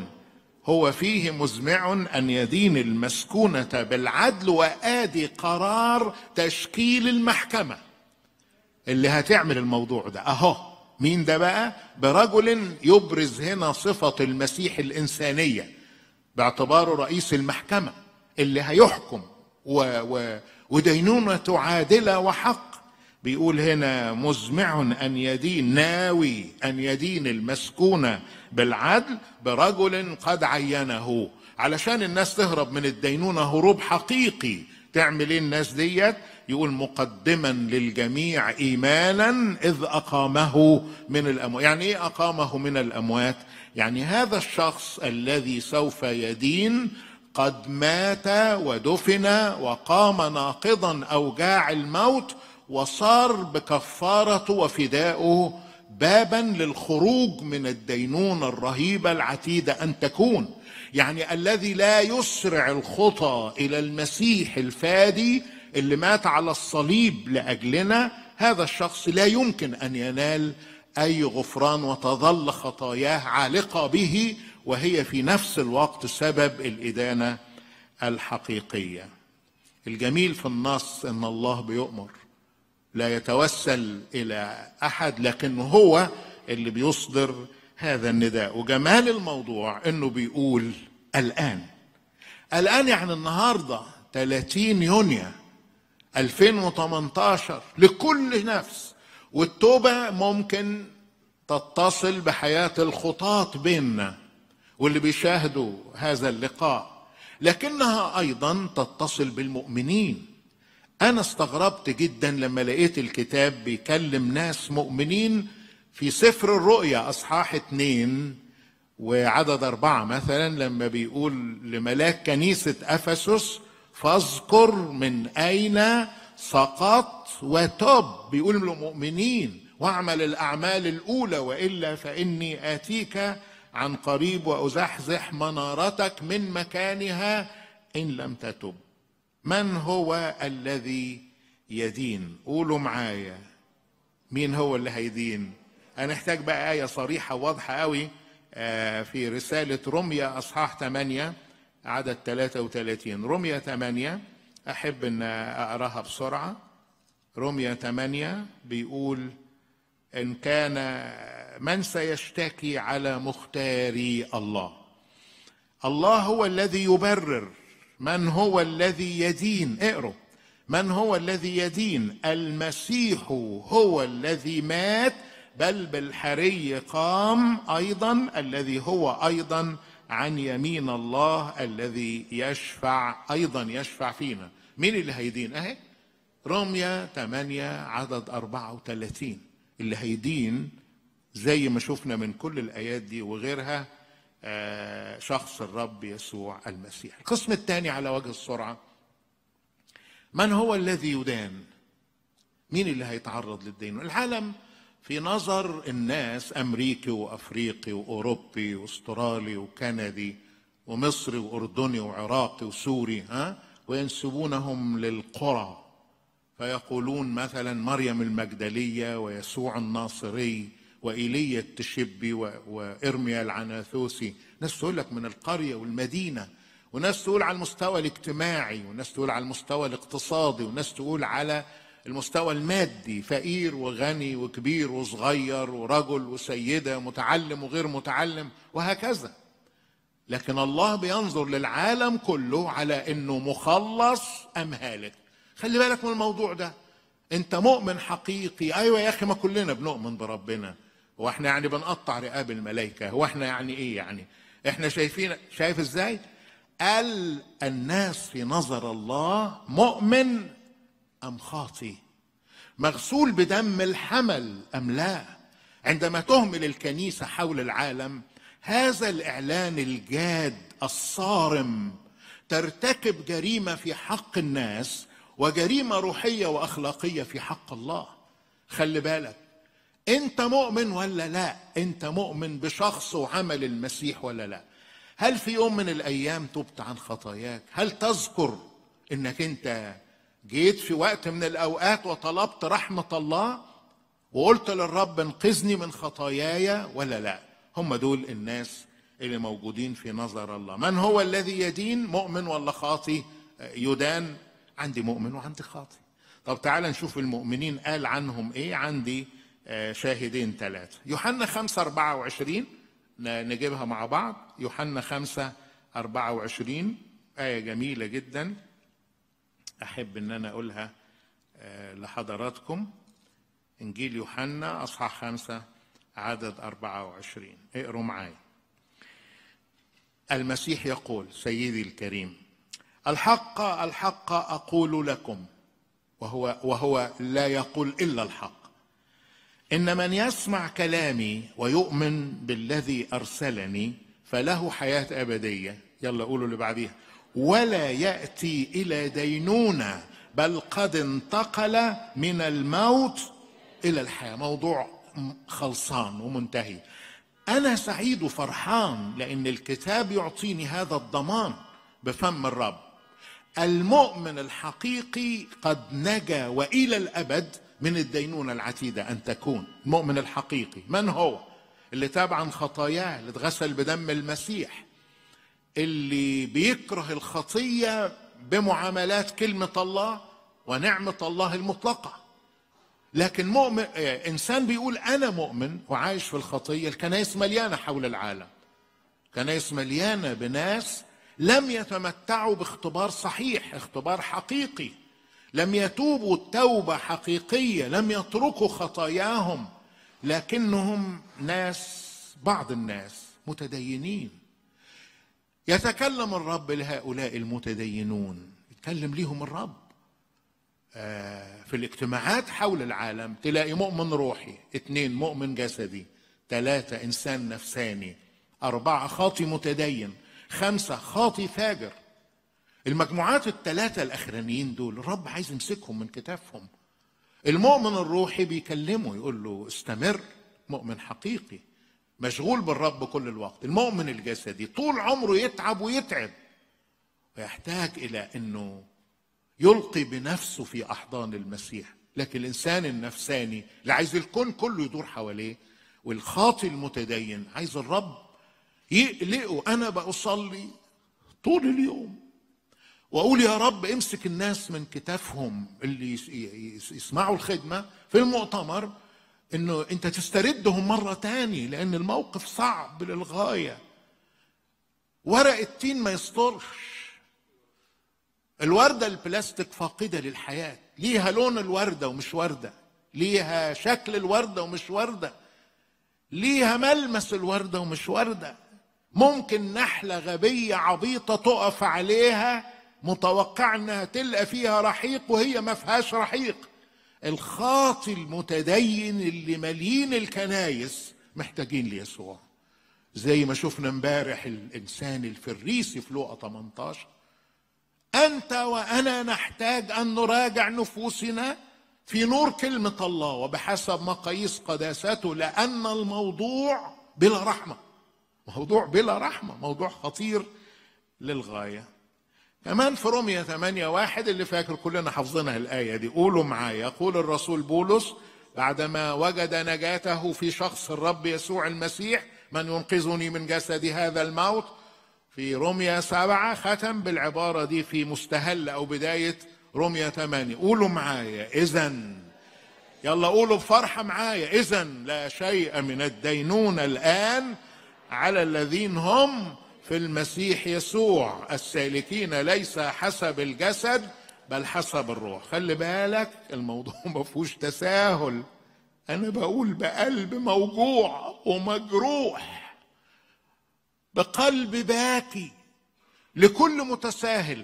هو فيه مزمع ان يدين المسكونه بالعدل وادي قرار تشكيل المحكمه اللي هتعمل الموضوع ده اهو مين ده بقى برجل يبرز هنا صفه المسيح الانسانيه باعتباره رئيس المحكمه اللي هيحكم و و ودينونته عادله وحق بيقول هنا مزمع ان يدين ناوي ان يدين المسكونه بالعدل برجل قد عينه علشان الناس تهرب من الدينونه هروب حقيقي تعمل ايه الناس ديت يقول مقدما للجميع ايمانا اذ اقامه من الاموات يعني ايه اقامه من الاموات يعني هذا الشخص الذي سوف يدين قد مات ودفن وقام ناقضا اوجاع الموت وصار بكفارته وفدائه بابا للخروج من الدينونه الرهيبه العتيده ان تكون يعني الذي لا يسرع الخطى الى المسيح الفادي اللي مات على الصليب لاجلنا هذا الشخص لا يمكن ان ينال اي غفران وتظل خطاياه عالقه به وهي في نفس الوقت سبب الادانه الحقيقيه الجميل في النص ان الله بيؤمر لا يتوسل الى احد لكن هو اللي بيصدر هذا النداء وجمال الموضوع انه بيقول الان الان يعني النهارده 30 يونيو 2018 لكل نفس والتوبه ممكن تتصل بحياه الخطاة بيننا واللي بيشاهدوا هذا اللقاء لكنها ايضا تتصل بالمؤمنين انا استغربت جدا لما لقيت الكتاب بيكلم ناس مؤمنين في سفر الرؤيا اصحاح اتنين وعدد اربعه مثلا لما بيقول لملاك كنيسه افسس فاذكر من اين سقط وتب بيقول للمؤمنين واعمل الاعمال الاولى والا فاني اتيك عن قريب وازحزح منارتك من مكانها ان لم تتب من هو الذي يدين قولوا معايا مين هو اللي هيدين هنحتاج بقى آية صريحة واضحة قوي آه، في رسالة رمية أصحاح 8 عدد 33 رمية 8 أحب أن أقراها بسرعة رمية 8 بيقول إن كان من سيشتكي على مختاري الله الله هو الذي يبرر من هو الذي يدين اقروا من هو الذي يدين المسيح هو الذي مات بل بالحري قام ايضا الذي هو ايضا عن يمين الله الذي يشفع ايضا يشفع فينا مين اللي هيدين اهي رمية 8 عدد 34 اللي هيدين زي ما شفنا من كل الايات دي وغيرها آه، شخص الرب يسوع المسيح القسم الثاني على وجه السرعه من هو الذي يدان مين اللي هيتعرض للدين العالم في نظر الناس امريكي وافريقي واوروبي واسترالي وكندي ومصري واردني وعراقي وسوري ها وينسبونهم للقرى فيقولون مثلا مريم المجدليه ويسوع الناصري وإيليا التشبي و- وإرميا العناثوسي ناس تقول لك من القرية والمدينة وناس تقول على المستوى الاجتماعي وناس تقول على المستوى الاقتصادي وناس تقول على المستوى المادي فقير وغني وكبير وصغير ورجل وسيدة متعلم وغير متعلم وهكذا لكن الله بينظر للعالم كله على انه مخلص ام هالك خلي بالك من الموضوع ده انت مؤمن حقيقي ايوه يا اخي ما كلنا بنؤمن بربنا هو احنا يعني بنقطع رقاب الملائكه هو احنا يعني ايه يعني احنا شايفين شايف ازاي قال الناس في نظر الله مؤمن ام خاطي مغسول بدم الحمل ام لا عندما تهمل الكنيسه حول العالم هذا الاعلان الجاد الصارم ترتكب جريمه في حق الناس وجريمه روحيه واخلاقيه في حق الله خلي بالك انت مؤمن ولا لا انت مؤمن بشخص وعمل المسيح ولا لا هل في يوم من الايام تبت عن خطاياك هل تذكر انك انت جيت في وقت من الاوقات وطلبت رحمه الله وقلت للرب انقذني من خطاياي ولا لا هم دول الناس اللي موجودين في نظر الله من هو الذي يدين مؤمن ولا خاطي يدان عندي مؤمن وعندي خاطي طب تعال نشوف المؤمنين قال عنهم ايه عندي آه، شاهدين ثلاثة يوحنا 5 24 ن- نجيبها مع بعض يوحنا 5 24 آية جميلة جدا أحب إن أنا أقولها آه، لحضراتكم إنجيل يوحنا أصحاح خمسة عدد 24 اقروا معايا المسيح يقول سيدي الكريم الحق الحق أقول لكم وهو وهو لا يقول إلا الحق إن من يسمع كلامي ويؤمن بالذي أرسلني فله حياة أبدية يلا قولوا اللي بعديها ولا يأتي إلى دينونة بل قد انتقل من الموت الى الحياه موضوع م- خلصان ومنتهي انا سعيد وفرحان لان الكتاب يعطيني هذا الضمان بفم الرب المؤمن الحقيقي قد نجا والى الابد من الدينونه العتيده ان تكون المؤمن الحقيقي من هو اللي تاب عن خطاياه اللي اتغسل بدم المسيح اللي بيكره الخطيه بمعاملات كلمه الله ونعمه الله المطلقه لكن مؤمن آه، انسان بيقول انا مؤمن وعايش في الخطيه الكنائس مليانه حول العالم كنائس مليانه بناس لم يتمتعوا باختبار صحيح اختبار حقيقي لم يتوبوا توبه حقيقيه لم يتركوا خطاياهم لكنهم ناس بعض الناس متدينين يتكلم الرب لهؤلاء المتدينون يتكلم ليهم الرب آه، في الاجتماعات حول العالم تلاقي مؤمن روحي اثنين مؤمن جسدي ثلاثة إنسان نفساني أربعة خاطي متدين خمسة خاطي فاجر المجموعات الثلاثة الأخرانيين دول الرب عايز يمسكهم من كتافهم المؤمن الروحي بيكلمه يقول له استمر مؤمن حقيقي مشغول بالرب كل الوقت المؤمن الجسدي طول عمره يتعب ويتعب ويحتاج إلى أنه يلقي بنفسه في احضان المسيح لكن الانسان النفساني اللي عايز الكون كله يدور حواليه والخاطي المتدين عايز الرب يقلقه انا بصلي طول اليوم واقول يا رب امسك الناس من كتافهم اللي يس- يس- يسمعوا الخدمه في المؤتمر انه انت تستردهم مره تاني لان الموقف صعب للغايه ورق التين ما يسترش الوردة البلاستيك فاقدة للحياة ليها لون الوردة ومش وردة ليها شكل الوردة ومش وردة ليها ملمس الوردة ومش وردة ممكن نحلة غبية عبيطة تقف عليها متوقع انها تلقى فيها رحيق وهي ما فيهاش رحيق الخاطي المتدين اللي مليين الكنايس محتاجين ليسوع زي ما شفنا امبارح الانسان الفريسي في لوقا 18 انت وانا نحتاج ان نراجع نفوسنا في نور كلمه الله وبحسب مقاييس قداسته لان الموضوع بلا رحمه موضوع بلا رحمه موضوع خطير للغايه كمان في رومية 8 واحد اللي فاكر كلنا حافظينها الآية دي قولوا معايا يقول الرسول بولس بعدما وجد نجاته في شخص الرب يسوع المسيح من ينقذني من جسد هذا الموت في رومية سبعة ختم بالعبارة دي في مستهل أو بداية رومية 8 قولوا معايا إذا يلا قولوا بفرحة معايا إذا لا شيء من الدينونة الآن على الذين هم في المسيح يسوع السالكين ليس حسب الجسد بل حسب الروح خلي بالك الموضوع ما فيهوش تساهل أنا بقول بقلب موجوع ومجروح بقلب باكي لكل متساهل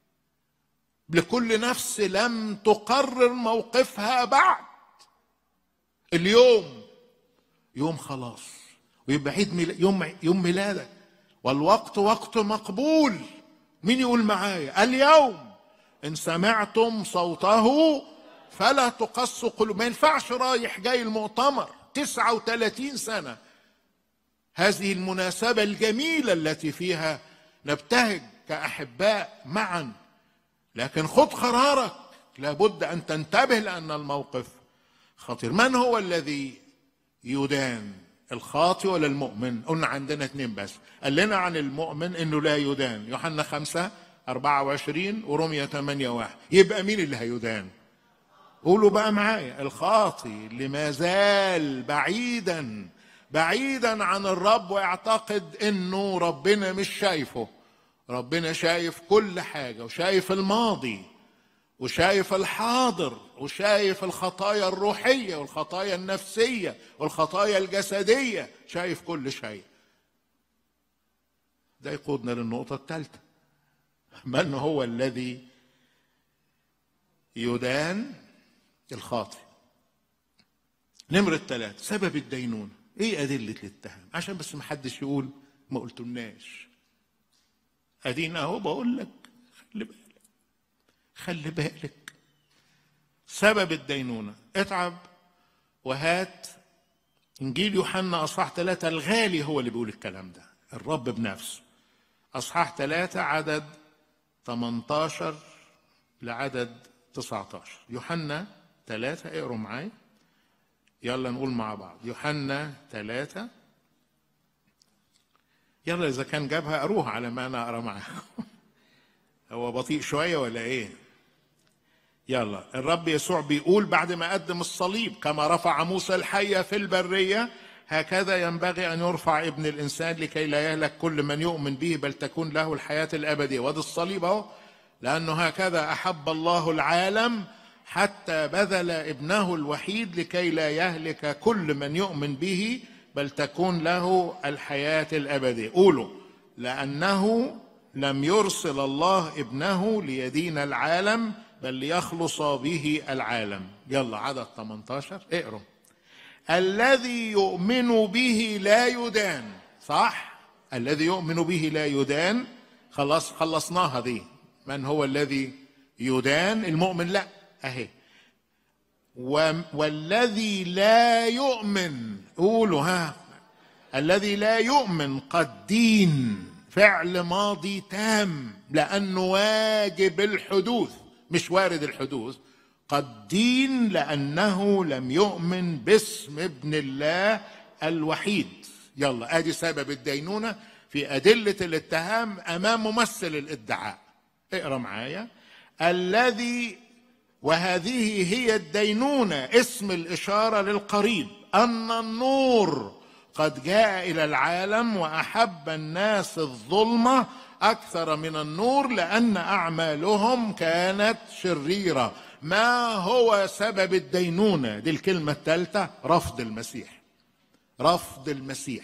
لكل نفس لم تقرر موقفها بعد اليوم يوم خلاص ويبقى عيد ميلا- يوم يوم ميلادك والوقت وقت مقبول مين يقول معايا اليوم ان سمعتم صوته فلا تقصوا قلوب ما ينفعش رايح جاي المؤتمر 39 سنه هذه المناسبة الجميلة التي فيها نبتهج كأحباء معا لكن خذ قرارك لابد أن تنتبه لأن الموقف خطير من هو الذي يدان الخاطئ ولا المؤمن قلنا عندنا اثنين بس قال لنا عن المؤمن انه لا يدان يوحنا خمسة 24 ورمية 8 واحد يبقى مين اللي هيدان قولوا بقى معايا الخاطي اللي ما زال بعيدا بعيدا عن الرب ويعتقد انه ربنا مش شايفه ربنا شايف كل حاجه وشايف الماضي وشايف الحاضر وشايف الخطايا الروحيه والخطايا النفسيه والخطايا الجسديه شايف كل شيء ده يقودنا للنقطه الثالثه من هو الذي يدان الخاطئ نمرة ثلاثة سبب الدينونة ايه أدلة الاتهام عشان بس ما حدش يقول ما قلتلناش ادينا اهو بقول لك خلي بالك خلي بالك سبب الدينونة اتعب وهات إنجيل يوحنا أصحاح ثلاثة الغالي هو اللي بيقول الكلام ده الرب بنفسه أصحاح ثلاثة عدد 18 لعدد 19 يوحنا ثلاثة اقروا معايا يلا نقول مع بعض يوحنا ثلاثة يلا إذا كان جابها أروح على ما أنا أقرأ معاكم هو بطيء شوية ولا إيه؟ يلا الرب يسوع بيقول بعد ما قدم الصليب كما رفع موسى الحية في البرية هكذا ينبغي أن يرفع ابن الإنسان لكي لا يهلك كل من يؤمن به بل تكون له الحياة الأبدية وده الصليب أهو لأنه هكذا أحب الله العالم حتى بذل ابنه الوحيد لكي لا يهلك كل من يؤمن به بل تكون له الحياة الأبدية قولوا لأنه لم يرسل الله ابنه ليدين العالم بل ليخلص به العالم يلا عدد 18 اقروا الذي يؤمن به لا يدان صح الذي يؤمن به لا يدان خلاص خلصناها دي من هو الذي يدان المؤمن لا اهي و- والذي لا يؤمن قولوا ها الذي لا يؤمن قد دين فعل ماضي تام لانه واجب الحدوث مش وارد الحدوث قد دين لانه لم يؤمن باسم ابن الله الوحيد يلا ادي سبب الدينونه في ادله الاتهام امام ممثل الادعاء اقرا معايا الذي وهذه هي الدينونه اسم الاشاره للقريب ان النور قد جاء الى العالم واحب الناس الظلمه اكثر من النور لان اعمالهم كانت شريره ما هو سبب الدينونه دي الكلمه الثالثه رفض المسيح رفض المسيح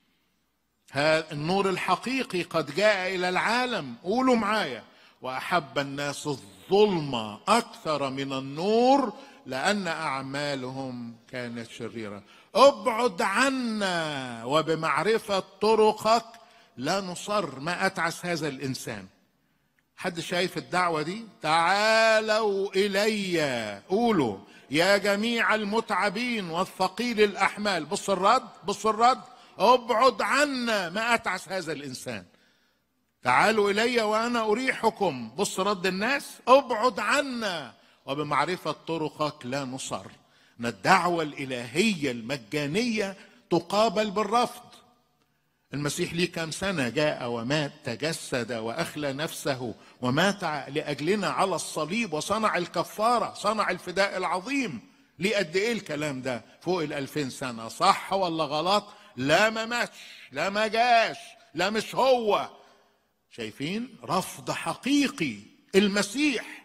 هذا النور الحقيقي قد جاء الى العالم قولوا معايا واحب الناس الظلمه اكثر من النور لان اعمالهم كانت شريره ابعد عنا وبمعرفه طرقك لا نصر ما اتعس هذا الانسان حد شايف الدعوه دي تعالوا الي قولوا يا جميع المتعبين والثقيل الاحمال بص الرد بص الرد ابعد عنا ما اتعس هذا الانسان تعالوا الي وانا اريحكم بص رد الناس ابعد عنا وبمعرفه طرقك لا نصر ان الدعوه الالهيه المجانيه تقابل بالرفض المسيح ليه كام سنة جاء ومات تجسد وأخلى نفسه ومات لأجلنا على الصليب وصنع الكفارة صنع الفداء العظيم ليه قد إيه الكلام ده فوق الألفين سنة صح ولا غلط لا ما ماتش لا ما جاش لا مش هو شايفين رفض حقيقي المسيح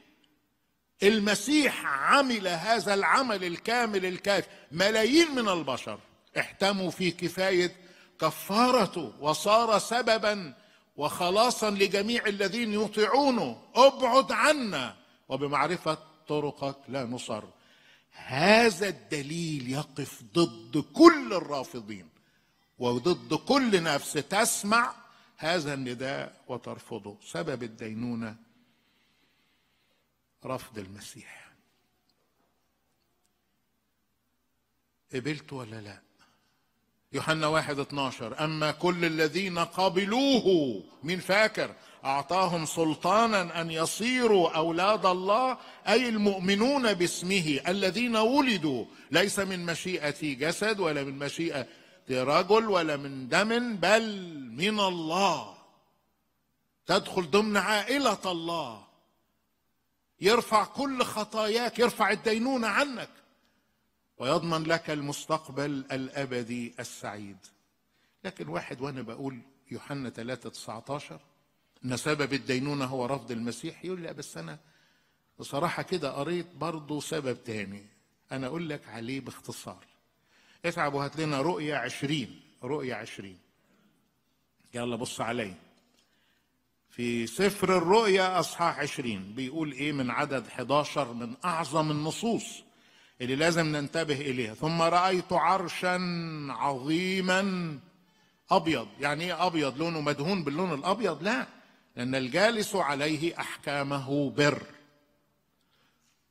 المسيح عمل هذا العمل الكامل الكافي ملايين من البشر احتموا في كفايه كفارته وصار سببا وخلاصا لجميع الذين يطيعونه ابعد عنا وبمعرفه طرقك لا نصر هذا الدليل يقف ضد كل الرافضين وضد كل نفس تسمع هذا النداء وترفضه سبب الدينونه رفض المسيح قبلت ولا لا يوحنا واحد اتناشر أما كل الذين قبلوه من فاكر أعطاهم سلطانا أن يصيروا أولاد الله أي المؤمنون باسمه الذين ولدوا ليس من مشيئة جسد ولا من مشيئة رجل ولا من دم بل من الله تدخل ضمن عائلة الله يرفع كل خطاياك يرفع الدينونة عنك ويضمن لك المستقبل الابدي السعيد لكن واحد وانا بقول يوحنا 3 19 ان سبب الدينونه هو رفض المسيح يقول لا بس انا بصراحه كده قريت برضه سبب تاني انا اقول لك عليه باختصار اتعب وهات لنا رؤية عشرين رؤية عشرين يلا بص علي في سفر الرؤيا أصحاح عشرين بيقول إيه من عدد 11 من أعظم النصوص اللي لازم ننتبه إليها ثم رأيت عرشا عظيما أبيض يعني إيه أبيض لونه مدهون باللون الأبيض لا لأن الجالس عليه أحكامه بر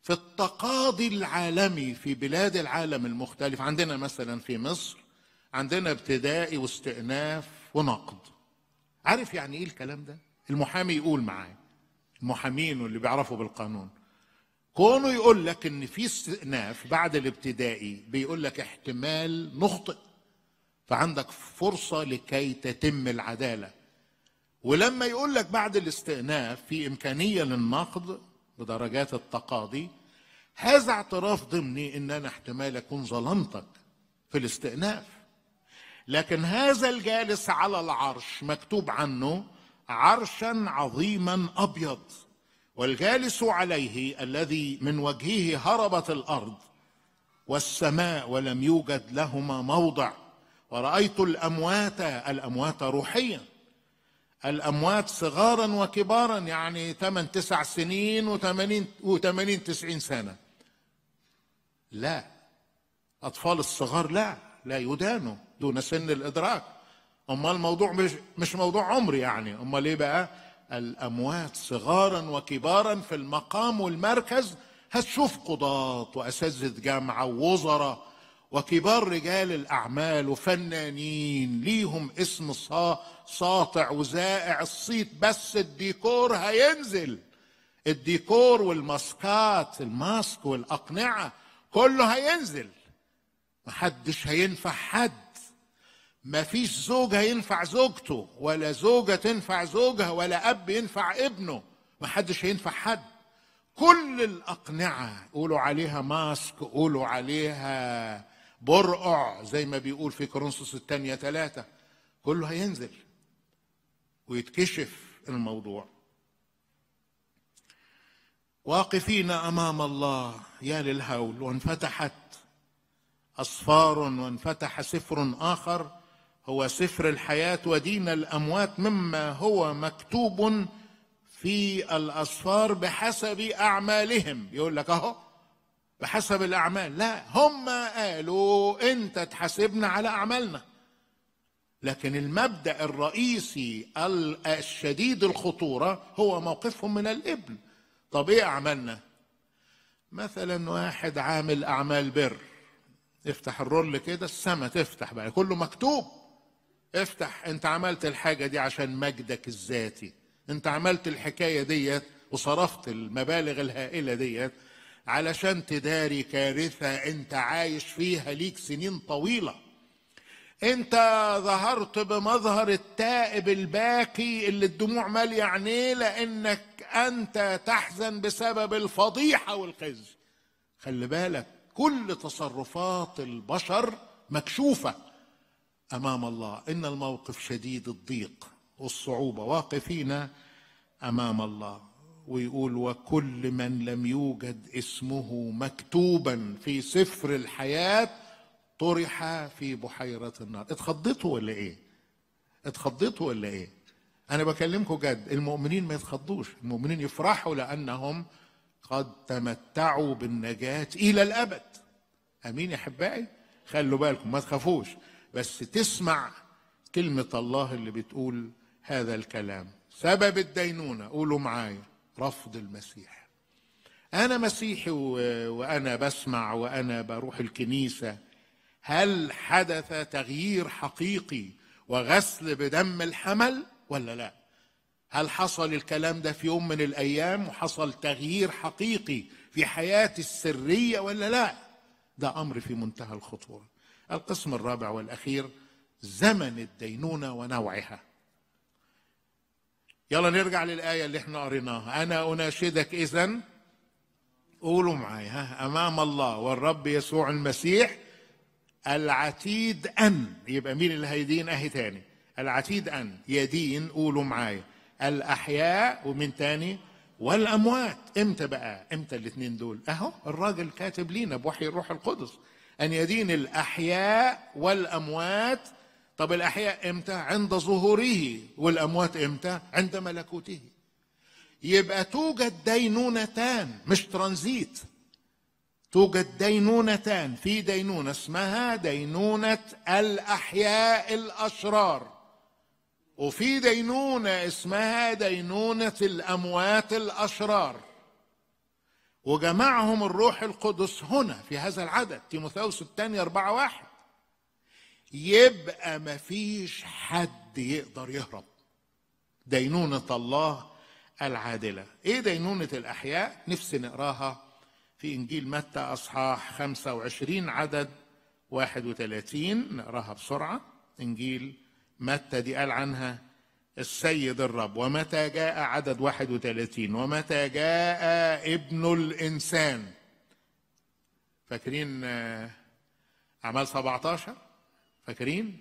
في التقاضي العالمي في بلاد العالم المختلف عندنا مثلا في مصر عندنا ابتدائي واستئناف ونقد عارف يعني ايه الكلام ده المحامي يقول معاه المحامين واللي بيعرفوا بالقانون كونه يقول لك ان في استئناف بعد الابتدائي بيقول لك احتمال نخطئ فعندك فرصه لكي تتم العداله ولما يقول لك بعد الاستئناف في امكانيه للنقد بدرجات التقاضي هذا اعتراف ضمني ان انا احتمال اكون ظلمتك في الاستئناف لكن هذا الجالس على العرش مكتوب عنه عرشا عظيما ابيض والجالس عليه الذي من وجهه هربت الارض والسماء ولم يوجد لهما موضع ورايت الاموات الاموات روحيا الاموات صغارا وكبارا يعني 8 9 سنين و80 و80 90 سنه لا اطفال الصغار لا لا يدانوا دون سن الادراك امال الموضوع مش مش موضوع عمر يعني امال ايه بقى الاموات صغارا وكبارا في المقام والمركز هتشوف قضاة واساتذه جامعه ووزراء وكبار رجال الاعمال وفنانين ليهم اسم صا- ساطع وزائع الصيت بس الديكور هينزل الديكور والماسكات الماسك والاقنعه كله هينزل محدش هينفع حد مفيش زوج هينفع زوجته ولا زوجة تنفع زوجها ولا أب ينفع ابنه محدش هينفع حد كل الأقنعة قولوا عليها ماسك قولوا عليها برقع زي ما بيقول في كورنثوس الثانية ثلاثة كله هينزل ويتكشف الموضوع واقفين أمام الله يا للهول وانفتحت أصفار وانفتح سفر آخر هو سفر الحياة ودين الأموات مما هو مكتوب في الأصفار بحسب أعمالهم يقول لك أهو بحسب الأعمال لا هم قالوا أنت تحاسبنا على أعمالنا لكن المبدأ الرئيسي ال- الشديد الخطورة هو موقفهم من الإبن طب إيه أعمالنا مثلا واحد عامل أعمال بر افتح الرول كده السما تفتح بقى كله مكتوب افتح انت عملت الحاجة دي عشان مجدك الذاتي انت عملت الحكاية ديت وصرفت المبالغ الهائلة ديت علشان تداري كارثة انت عايش فيها ليك سنين طويلة انت ظهرت بمظهر التائب الباكي اللي الدموع مالية عينيه لانك انت تحزن بسبب الفضيحة والخزي خلي بالك كل تصرفات البشر مكشوفه امام الله ان الموقف شديد الضيق والصعوبه واقفين امام الله ويقول وكل من لم يوجد اسمه مكتوبا في سفر الحياه طرح في بحيره النار اتخضيتوا ولا ايه اتخضيتوا ولا ايه انا بكلمكم جد المؤمنين ما يتخضوش المؤمنين يفرحوا لانهم قد تمتعوا بالنجاه الى الابد امين يا احبائي خلوا بالكم ما تخافوش بس تسمع كلمه الله اللي بتقول هذا الكلام سبب الدينونه قولوا معايا رفض المسيح انا مسيحي و- وانا بسمع وانا بروح الكنيسه هل حدث تغيير حقيقي وغسل بدم الحمل ولا لا هل حصل الكلام ده في يوم من الايام وحصل تغيير حقيقي في حياتي السريه ولا لا ده امر في منتهى الخطوره القسم الرابع والاخير زمن الدينونه ونوعها يلا نرجع للايه اللي احنا قريناها انا اناشدك اذا قولوا معايا ها امام الله والرب يسوع المسيح العتيد ان يبقى مين اللي هيدين اهي تاني العتيد ان يدين قولوا معايا الاحياء ومن تاني والاموات امتى بقى امتى الاثنين دول اهو الراجل كاتب لينا بوحي الروح القدس ان يدين الاحياء والاموات طب الاحياء امتى عند ظهوره والاموات امتى عند ملكوته يبقى توجد دينونتان مش ترانزيت توجد دينونتان في دينونة اسمها دينونة الأحياء الأشرار وفي دينونة اسمها دينونة الأموات الأشرار وجمعهم الروح القدس هنا في هذا العدد تيموثاوس الثاني أربعة واحد يبقى مفيش حد يقدر يهرب دينونة الله العادلة ايه دينونة الأحياء نفسي نقراها في إنجيل متى أصحاح 25 عدد 31 نقراها بسرعة إنجيل متى دي قال عنها السيد الرب ومتى جاء عدد 31 ومتى جاء ابن الإنسان فاكرين آه، أعمال 17 فاكرين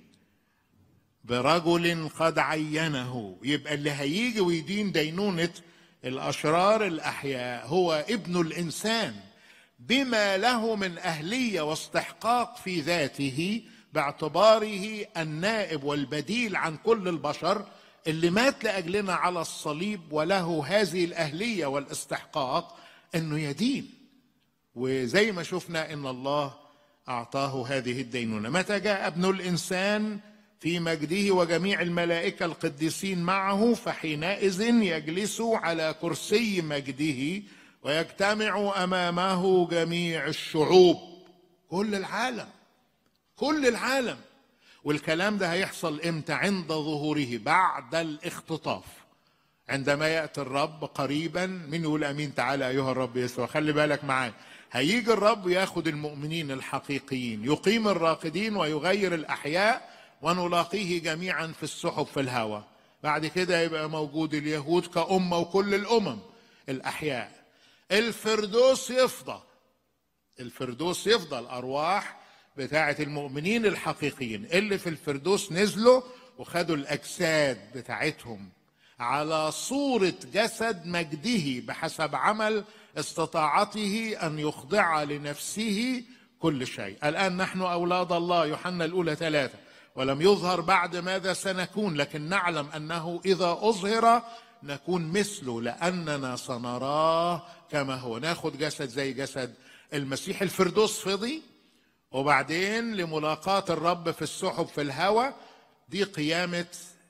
برجل قد عينه يبقى اللي هيجي ويدين دينونة الأشرار الأحياء هو ابن الإنسان بما له من أهلية واستحقاق في ذاته باعتباره النائب والبديل عن كل البشر اللي مات لأجلنا على الصليب وله هذه الأهلية والاستحقاق أنه يدين وزي ما شفنا ان الله اعطاه هذه الدينونه متى جاء ابن الانسان في مجده وجميع الملائكه القديسين معه فحينئذ يجلس على كرسي مجده ويجتمع امامه جميع الشعوب كل العالم كل العالم والكلام ده هيحصل امتى عند ظهوره بعد الاختطاف عندما ياتي الرب قريبا من يقول امين تعالى ايها الرب يسوع خلي بالك معايا هيجي الرب ياخد المؤمنين الحقيقيين يقيم الراقدين ويغير الاحياء ونلاقيه جميعا في السحب في الهوى بعد كده يبقى موجود اليهود كأمة وكل الأمم الأحياء الفردوس يفضى الفردوس يفضى الأرواح بتاعة المؤمنين الحقيقيين اللي في الفردوس نزلوا وخدوا الأجساد بتاعتهم على صورة جسد مجده بحسب عمل استطاعته أن يخضع لنفسه كل شيء الآن نحن أولاد الله يوحنا الأولى ثلاثة ولم يظهر بعد ماذا سنكون لكن نعلم أنه إذا أظهر نكون مثله لأننا سنراه كما هو ناخد جسد زي جسد المسيح الفردوس فضي وبعدين لملاقاة الرب في السحب في الهوى دي قيامة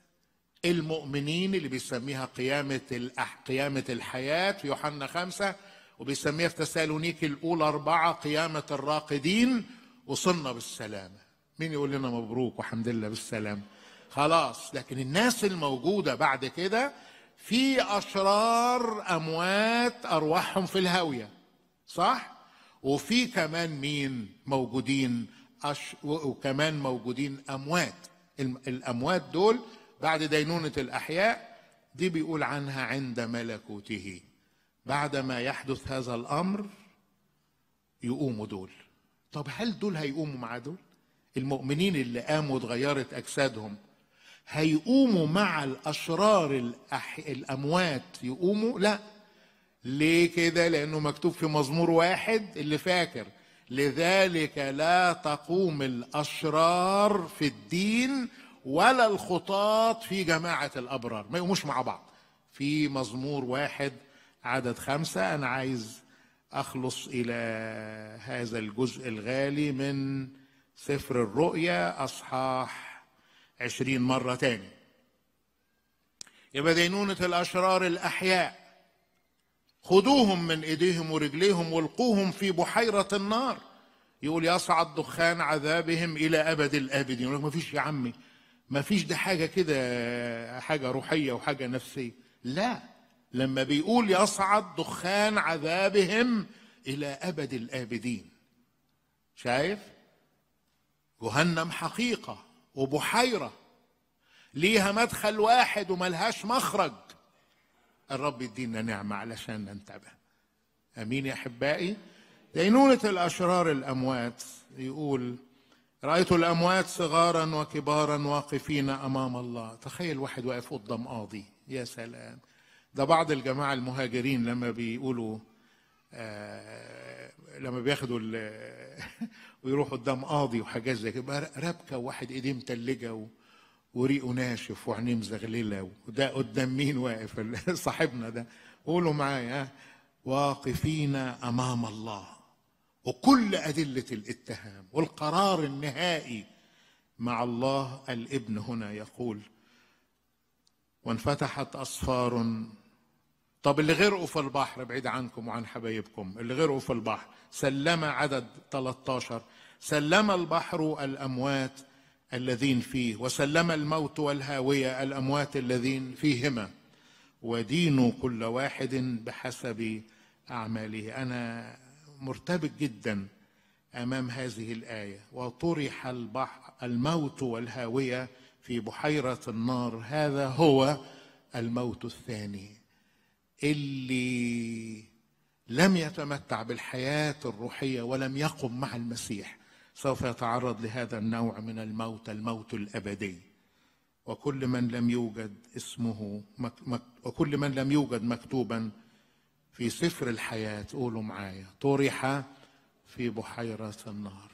المؤمنين اللي بيسميها قيامة الأح... قيامة الحياة في يوحنا خمسة وبيسميها في تسالونيك الأولى أربعة قيامة الراقدين وصلنا بالسلامة مين يقول لنا مبروك وحمد لله بالسلامة خلاص لكن الناس الموجودة بعد كده في أشرار أموات أرواحهم في الهاوية صح؟ وفي كمان مين موجودين أش... وكمان موجودين أموات الم- الأموات دول بعد دينونة الأحياء دي بيقول عنها عند ملكوته بعدما يحدث هذا الأمر يقوموا دول طب هل دول هيقوموا مع دول المؤمنين اللي قاموا اتغيرت أجسادهم هيقوموا مع الأشرار الأح... الأموات يقوموا لا ليه كده لأنه مكتوب في مزمور واحد اللي فاكر لذلك لا تقوم الأشرار في الدين ولا الخطاة في جماعة الأبرار ما يقوموش مع بعض في مزمور واحد عدد خمسة أنا عايز أخلص إلى هذا الجزء الغالي من سفر الرؤيا أصحاح عشرين مرة تاني يبقى دينونة الأشرار الأحياء خذوهم من ايديهم ورجليهم والقوهم في بحيره النار يقول يصعد دخان عذابهم الى ابد الابدين يقول لك ما فيش يا عمي ما فيش ده حاجه كده حاجه روحيه وحاجه نفسيه لا لما بيقول يصعد دخان عذابهم الى ابد الابدين شايف جهنم حقيقه وبحيره ليها مدخل واحد وملهاش مخرج الرب يدينا نعمة علشان ننتبه أمين يا أحبائي دينونة الأشرار الأموات يقول رأيت الأموات صغارا وكبارا واقفين أمام الله تخيل واحد واقف قدام قاضي يا سلام ده بعض الجماعة المهاجرين لما بيقولوا آه لما بياخدوا ال- ويروحوا قدام قاضي وحاجات زي كده ربكة وواحد ايديه متلجة و- وريقه ناشف وعينيه مزغلله وده قدام مين واقف صاحبنا ده قولوا معايا ها؟ واقفين امام الله وكل ادله الاتهام والقرار النهائي مع الله الابن هنا يقول وانفتحت اسفار طب اللي غرقوا في البحر بعيد عنكم وعن حبايبكم اللي غرقوا في البحر سلم عدد 13 سلم البحر الأموات الذين فيه وسلم الموت والهاوية الأموات الذين فيهما ودينوا كل واحد بحسب أعماله أنا مرتبك جدا أمام هذه الآية وطرح البحر الموت والهاوية في بحيرة النار هذا هو الموت الثاني اللي لم يتمتع بالحياة الروحية ولم يقم مع المسيح سوف يتعرض لهذا النوع من الموت الموت الأبدي وكل من لم يوجد اسمه مك مك وكل من لم يوجد مكتوبا في سفر الحياة قولوا معايا طرح في بحيرة النار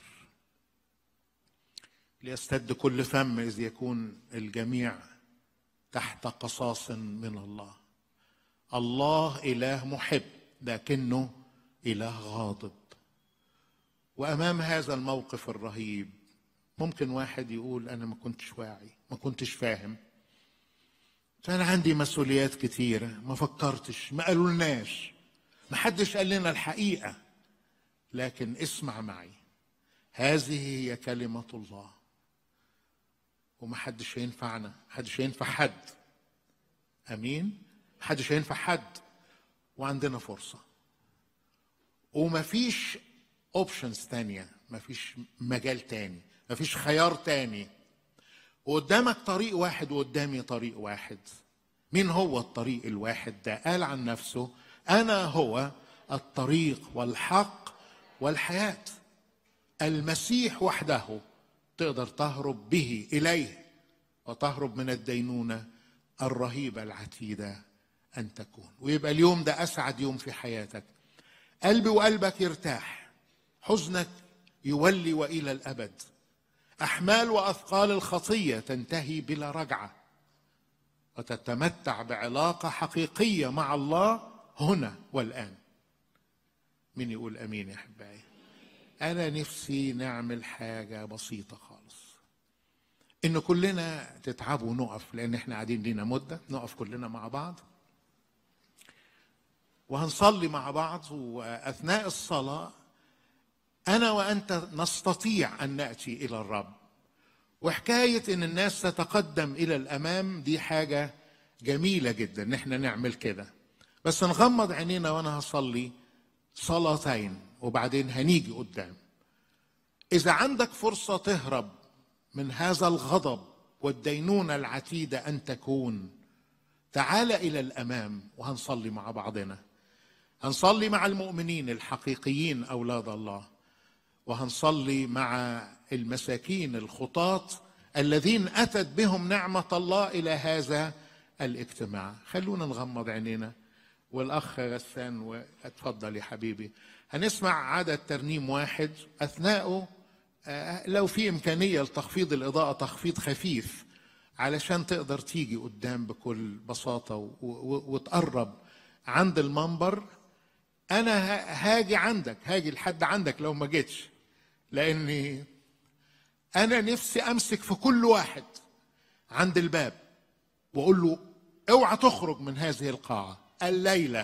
ليستد كل فم إذ يكون الجميع تحت قصاص من الله الله إله محب لكنه إله غاضب وأمام هذا الموقف الرهيب ممكن واحد يقول أنا ما كنتش واعي ما كنتش فاهم فأنا عندي مسؤوليات كتيرة ما فكرتش ما قالولناش ما حدش قال لنا الحقيقة لكن اسمع معي هذه هي كلمة الله وما حدش هينفعنا ما حدش هينفع حد امين ما حدش هينفع حد وعندنا فرصه وما فيش اوبشنز تانية ما فيش مجال تاني ما فيش خيار تاني وقدامك طريق واحد وقدامي طريق واحد مين هو الطريق الواحد ده قال عن نفسه انا هو الطريق والحق والحياه المسيح وحده تقدر تهرب به اليه وتهرب من الدينونه الرهيبه العتيده ان تكون ويبقى اليوم ده اسعد يوم في حياتك قلبي وقلبك يرتاح حزنك يولي والى الابد احمال واثقال الخطيه تنتهي بلا رجعه وتتمتع بعلاقه حقيقيه مع الله هنا والان مين يقول امين يا احبائي انا نفسي نعمل حاجه بسيطه خالص ان كلنا تتعبوا ونقف لان احنا قاعدين لينا مده نقف كلنا مع بعض وهنصلي مع بعض واثناء الصلاه انا وانت نستطيع ان ناتي الى الرب وحكايه ان الناس تتقدم الى الامام دي حاجه جميله جدا ان احنا نعمل كده بس نغمض عينينا وانا هصلي صلاتين وبعدين هنيجي قدام اذا عندك فرصه تهرب من هذا الغضب والدينونه العتيده ان تكون تعال الى الامام وهنصلي مع بعضنا هنصلي مع المؤمنين الحقيقيين اولاد الله وهنصلي مع المساكين الخطاة الذين اتت بهم نعمه الله الى هذا الاجتماع خلونا نغمض عينينا والاخ غسان اتفضل يا حبيبي هنسمع عدد ترنيم واحد اثناءه آه، لو في امكانيه لتخفيض الاضاءه تخفيض خفيف علشان تقدر تيجي قدام بكل بساطه و- و- وتقرب عند المنبر انا ه- هاجي عندك هاجي لحد عندك لو ما جيتش لاني انا نفسي امسك في كل واحد عند الباب واقول له اوعى تخرج من هذه القاعه الليله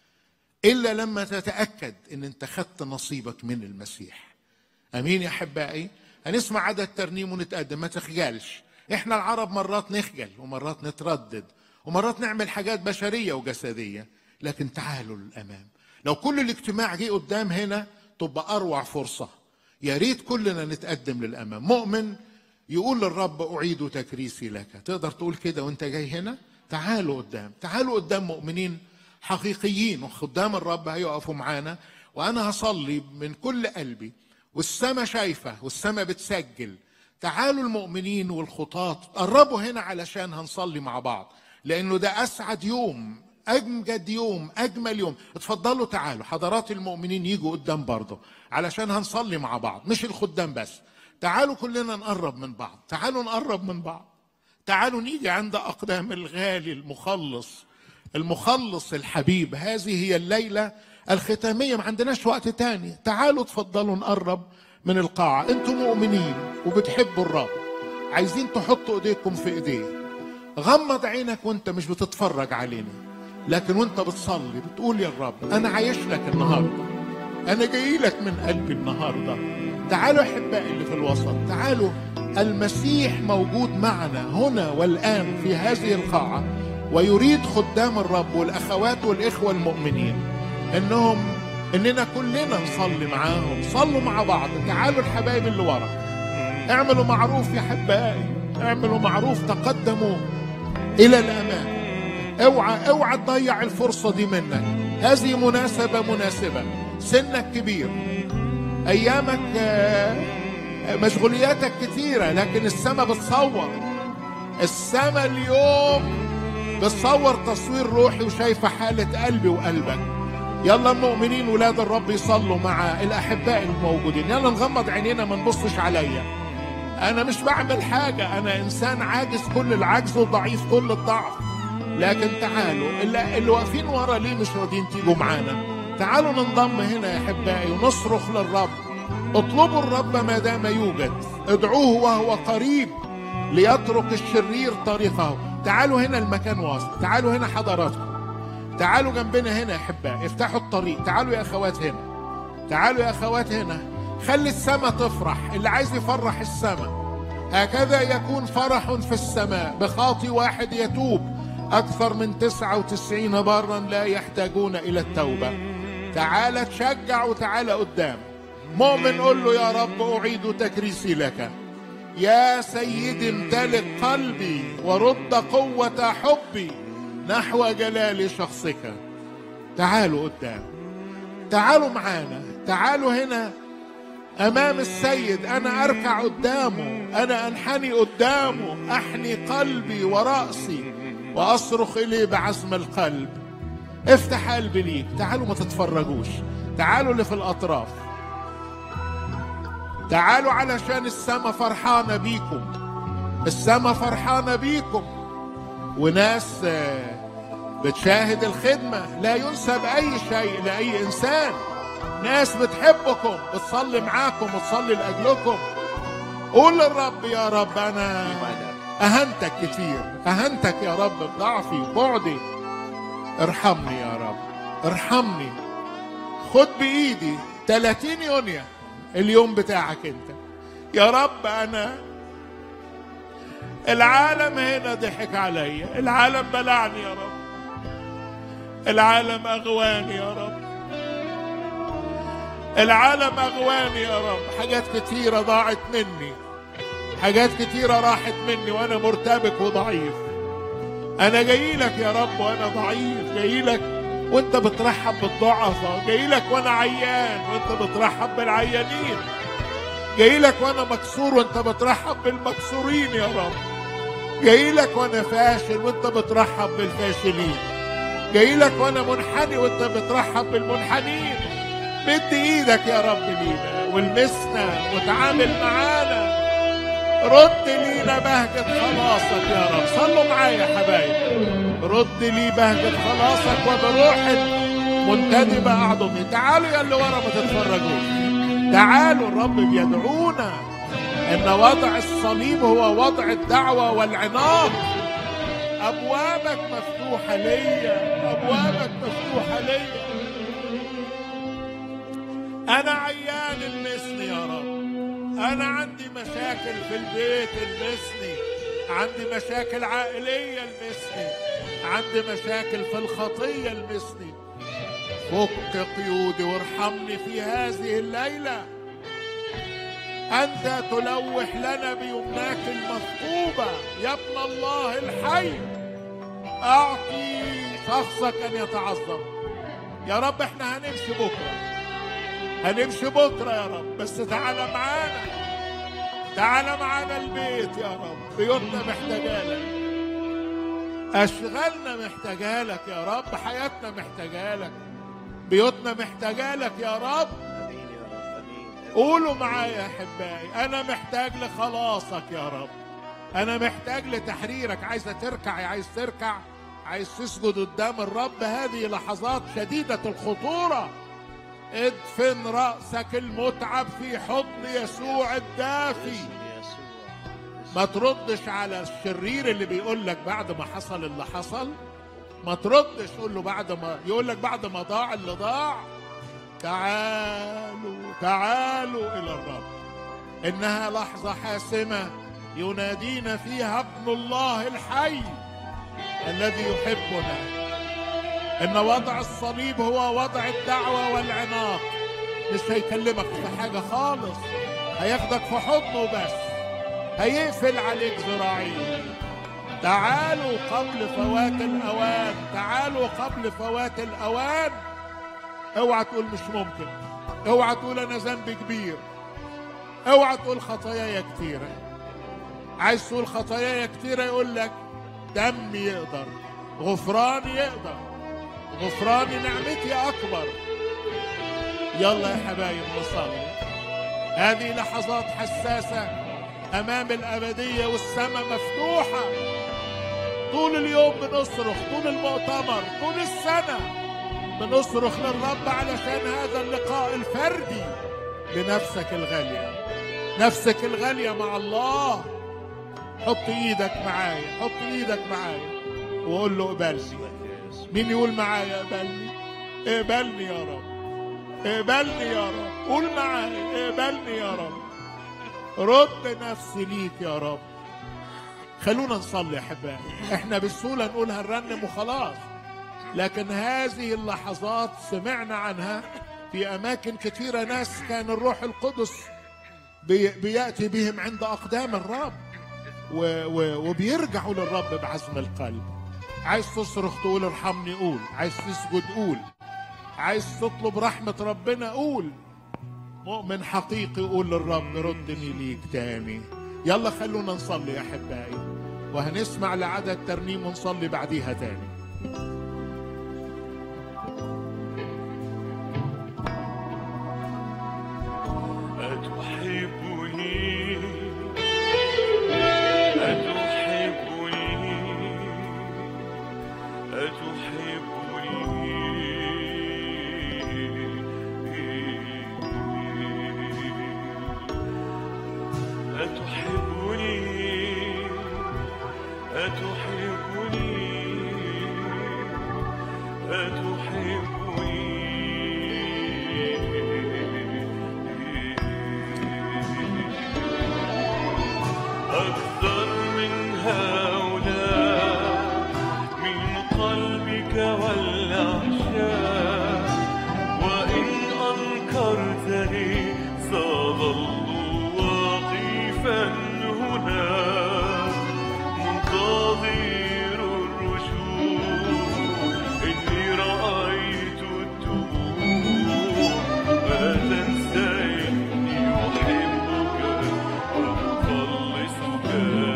الا لما تتاكد ان انت خدت نصيبك من المسيح امين يا احبائي هنسمع عدد ترنيم ونتقدم ما تخجلش احنا العرب مرات نخجل ومرات نتردد ومرات نعمل حاجات بشريه وجسديه لكن تعالوا للامام لو كل الاجتماع جه قدام هنا تبقى اروع فرصه يا ريت كلنا نتقدم للامام مؤمن يقول للرب اعيد تكريسي لك تقدر تقول كده وانت جاي هنا تعالوا قدام تعالوا قدام مؤمنين حقيقيين وخدام الرب هيقفوا معانا وانا هصلي من كل قلبي والسما شايفه والسما بتسجل تعالوا المؤمنين والخطاة قربوا هنا علشان هنصلي مع بعض لانه ده اسعد يوم امجد يوم اجمل يوم اتفضلوا تعالوا حضرات المؤمنين يجوا قدام برضه علشان هنصلي مع بعض مش الخدام بس تعالوا كلنا نقرب من بعض تعالوا نقرب من بعض تعالوا نيجي عند اقدام الغالي المخلص المخلص الحبيب هذه هي الليله الختاميه ما عندناش وقت تاني تعالوا تفضلوا نقرب من القاعه انتم مؤمنين وبتحبوا الرب عايزين تحطوا ايديكم في ايديه غمض عينك وانت مش بتتفرج علينا لكن وانت بتصلي بتقول يا الرب انا عايش لك النهارده انا جاي لك من قلبي النهارده تعالوا احبائي اللي في الوسط تعالوا المسيح موجود معنا هنا والان في هذه القاعه ويريد خدام الرب والاخوات والاخوه المؤمنين انهم اننا كلنا نصلي معاهم صلوا مع بعض تعالوا الحبايب اللي ورا اعملوا معروف يا حبائي اعملوا معروف تقدموا الى الامام اوعى اوعى تضيع الفرصه دي منك هذه مناسبه مناسبه سنك كبير ايامك آه، مشغولياتك كتيره لكن السماء بتصور السماء اليوم بتصور تصوير روحي وشايفه حاله قلبي وقلبك يلا المؤمنين ولاد الرب يصلوا مع الاحباء الموجودين يلا نغمض عينينا ما نبصش عليا انا مش بعمل حاجه انا انسان عاجز كل العجز وضعيف كل الضعف لكن تعالوا اللي, اللي واقفين ورا ليه مش راضيين تيجوا معانا تعالوا ننضم هنا يا احبائي ونصرخ للرب اطلبوا الرب ما دام يوجد ادعوه وهو قريب ليترك الشرير طريقه تعالوا هنا المكان واصل تعالوا هنا حضراتكم تعالوا جنبنا هنا يا احبائي افتحوا الطريق تعالوا يا اخوات هنا تعالوا يا اخوات هنا خلي السماء تفرح اللي عايز يفرح السماء هكذا يكون فرح في السماء بخاطي واحد يتوب أكثر من تسعة وتسعين برا لا يحتاجون إلى التوبة تعال تشجع وتعال قدام مؤمن قل له يا رب أعيد تكريسي لك يا سيدي امتلك قلبي ورد قوة حبي نحو جلال شخصك تعالوا قدام تعالوا معانا تعالوا هنا امام السيد انا اركع قدامه انا انحني قدامه احني قلبي وراسي واصرخ اليه بعزم القلب افتح قلبي ليك تعالوا ما تتفرجوش تعالوا اللي في الاطراف تعالوا علشان السما فرحانه بيكم السما فرحانه بيكم وناس آه، بتشاهد الخدمه لا ينسب اي شيء لاي انسان ناس بتحبكم بتصلي معاكم وتصلي لاجلكم قول للرب يا رب انا اهنتك كتير اهنتك يا رب بضعفي وبعدي ارحمني يا رب ارحمني خد بايدي 30 يونيو اليوم بتاعك انت يا رب انا العالم هنا ضحك عليا العالم بلعني يا رب العالم اغواني يا رب العالم اغواني يا رب حاجات كتيره ضاعت مني حاجات كتيره راحت مني وانا مرتبك وضعيف انا جاي لك يا رب وانا ضعيف جاي لك وانت بترحب بالضعفاء جاي لك وانا عيان وانت بترحب بالعيانين جاي لك وانا مكسور وانت بترحب بالمكسورين يا رب جاي لك وانا فاشل وانت بترحب بالفاشلين جاي لك وانا منحني وانت بترحب بالمنحنين مد ايدك يا رب لينا والمسنا وتعامل معانا رد لينا بهجة خلاصك يا رب صلوا معايا يا حبايب رد لي بهجة خلاصك وبروح منتدبة أعظمي تعالوا يا اللي ورا ما تتفرجوش تعالوا الرب بيدعونا ان وضع الصليب هو وضع الدعوة والعناق ابوابك مفتوحة ليا ابوابك مفتوحة ليا انا عيان المسني يا رب انا عندي مشاكل في البيت المسني عندي مشاكل عائلية المسني عندي مشاكل في الخطية المسني فك قيودي وارحمني في هذه الليله أنت تلوح لنا بيمناك المثقوبة يا ابن الله الحي أعطي شخصك أن يتعظم يا رب احنا هنمشي بكرة هنمشي بكرة يا رب بس تعالى معانا تعالى معانا البيت يا رب بيوتنا محتاجالك أشغالنا محتاجالك يا رب حياتنا محتاجالك بيوتنا محتاجالك يا رب امين يا رب امين قولوا معايا يا احبائي انا محتاج لخلاصك يا رب انا محتاج لتحريرك عايزه تركع عايز تركع عايز تسجد قدام الرب هذه لحظات شديده الخطوره ادفن راسك المتعب في حضن يسوع الدافي اسم يسوع ما تردش على الشرير اللي بيقول لك بعد ما حصل اللي حصل ما تردش قول له بعد ما يقول لك بعد ما ضاع اللي ضاع تعالوا تعالوا الى الرب انها لحظه حاسمه ينادينا فيها ابن الله الحي الذي يحبنا ان وضع الصليب هو وضع الدعوه والعناق مش هيكلمك في حاجه خالص هياخدك في حضنه بس هيقفل عليك ذراعيه تعالوا قبل فوات الاوان تعالوا قبل فوات الاوان اوعى تقول مش ممكن اوعى تقول انا ذنبي كبير اوعى تقول خطاياي كتيره عايز تقول خطاياي كتيره يقول لك دم يقدر غفران يقدر غفران نعمتي اكبر يلا يا حبايب نصلي هذه لحظات حساسه امام الابديه والسماء مفتوحه طول اليوم بنصرخ طول المؤتمر طول السنه بنصرخ للرب علشان هذا اللقاء الفردي لنفسك الغاليه نفسك الغاليه مع الله حط ايدك معايا حط ايدك معايا وقول له اقبلني مين يقول معايا اقبلني اقبلني يا رب اقبلني يا رب قول معايا اقبلني يا رب رد نفسي ليك يا رب خلونا نصلي يا احبائي احنا بسهوله نقول هنرنم وخلاص لكن هذه اللحظات سمعنا عنها في اماكن كثيره ناس كان الروح القدس بي بياتي بهم عند اقدام الرب و و وبيرجعوا للرب بعزم القلب عايز تصرخ تقول ارحمني قول عايز تسجد قول عايز تطلب رحمة ربنا قول مؤمن حقيقي قول للرب ردني ليك تاني يلا خلونا نصلي يا احبائي وهنسمع لعدد ترنيم ونصلي بعديها تاني أتحبني أتحبني أتحبني أتحبني أتحبني أكثر من هؤلاء من قلبك والأحشاء وإن أنكرتني سأظل واقفا هنا منتظر الرشود إني رأيت الدموع ما تنسى إني أحبك ومخلصك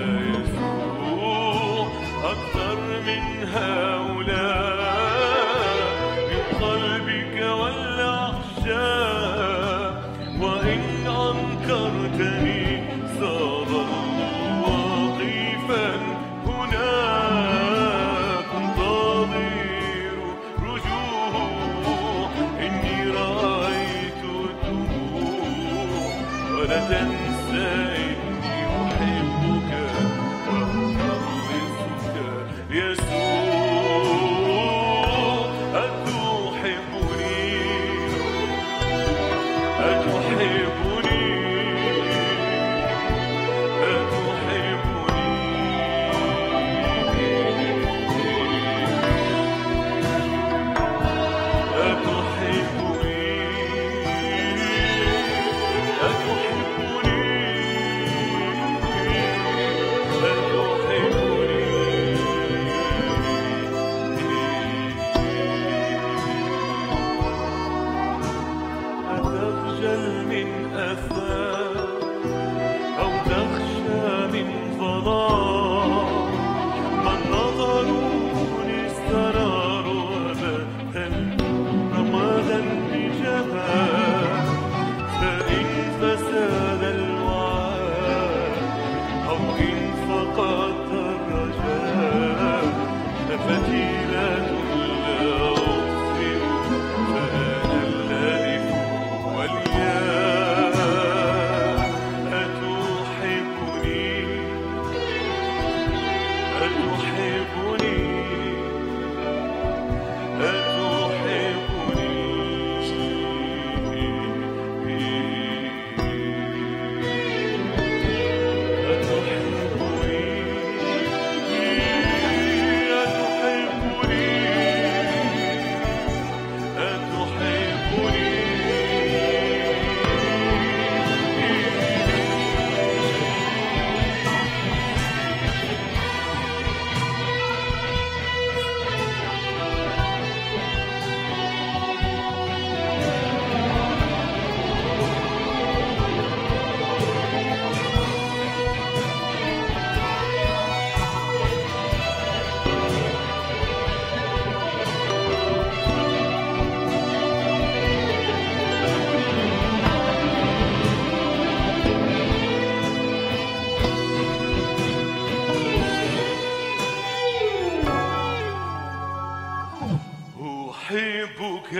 يسوع أكثر من هؤلاء من قلبك والأحشاء وإن أنكرتني سأظل واقفا هناك انتظر رجوع إني رأيت الدموع ولا تنسى إني أحبك وأخلصك يسوع أتحبني أتحبني أتحبني أتحبني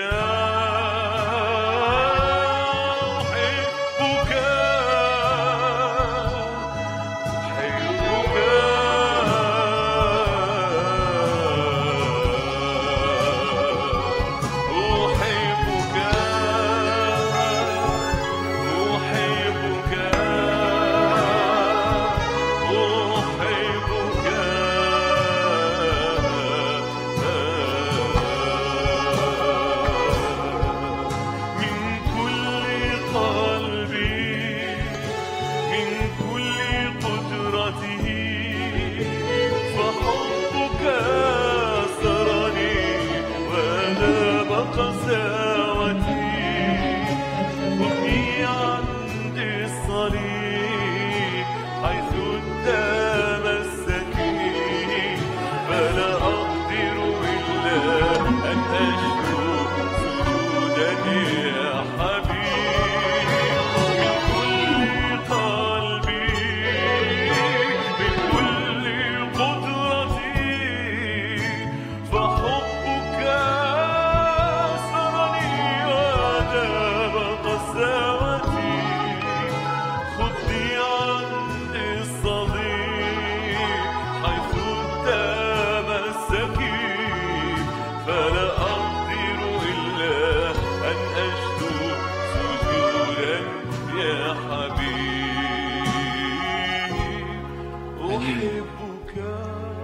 أحبك أحبك أحبك أحبك أحبك من كل قلبي من كل قدرته فحبك سرني وذاب قساوتي خذني عند الصليب حيث تمسكني فلا أقدر إلا أن أشكو سجودا يا حبيبي من كل قلبي من كل قدرتي فحبك سرني وذاب قساوتي خذني عند الصليب حيث تمسكي فلا أقدر إلا أن أشدو سجودا يا حبيبي أحبك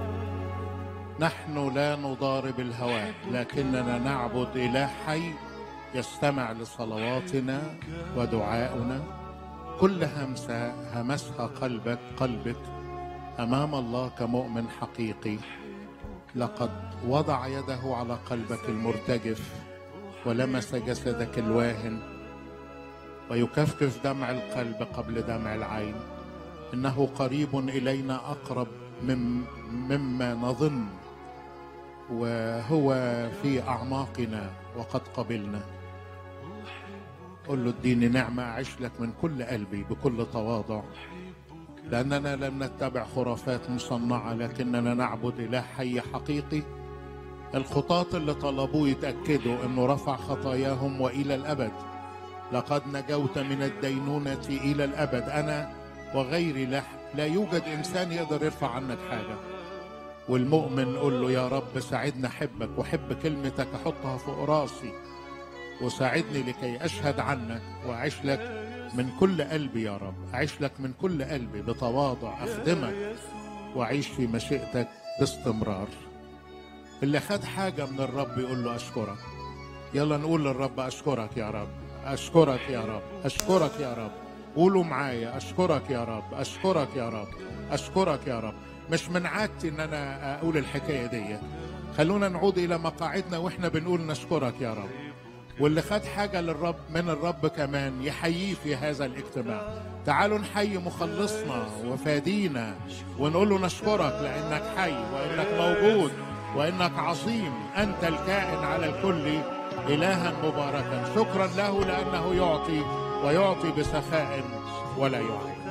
نحن لا نضارب الهوى لكننا نعبد اله حي يستمع لصلواتنا ودعاؤنا كل همسه همسها قلبك قلبك امام الله كمؤمن حقيقي لقد وضع يده على قلبك المرتجف ولمس جسدك الواهن ويكفكف دمع القلب قبل دمع العين انه قريب الينا اقرب من مما نظن وهو في اعماقنا وقد قبلنا قل له اديني نعمه اعيش لك من كل قلبي بكل تواضع لاننا لم نتبع خرافات مصنعه لكننا نعبد اله حي حقيقي الخطاة اللي طلبوه يتاكدوا انه رفع خطاياهم والى الابد لقد نجوت من الدينونه الى الابد انا وغيري لا لا يوجد انسان يقدر يرفع عنك حاجه والمؤمن قول له يا رب ساعدني احبك واحب كلمتك احطها فوق راسي وساعدني لكي اشهد عنك واعيش لك من كل قلبي يا رب اعيش لك من كل قلبي بتواضع اخدمك واعيش في مشيئتك باستمرار اللي خد حاجه من الرب يقول له اشكرك يلا نقول للرب اشكرك يا رب اشكرك يا رب اشكرك يا رب قولوا معايا اشكرك يا رب اشكرك يا رب اشكرك يا رب مش من عادتي ان انا اقول الحكايه دي خلونا نعود الى مقاعدنا واحنا بنقول نشكرك يا رب واللي خد حاجه للرب من الرب كمان يحييه في هذا الاجتماع تعالوا نحيي مخلصنا وفادينا ونقول له نشكرك لانك حي وانك موجود وانك عظيم انت الكائن على الكل الها مباركا شكرا له لانه يعطي ويعطي بسخاء ولا يعيب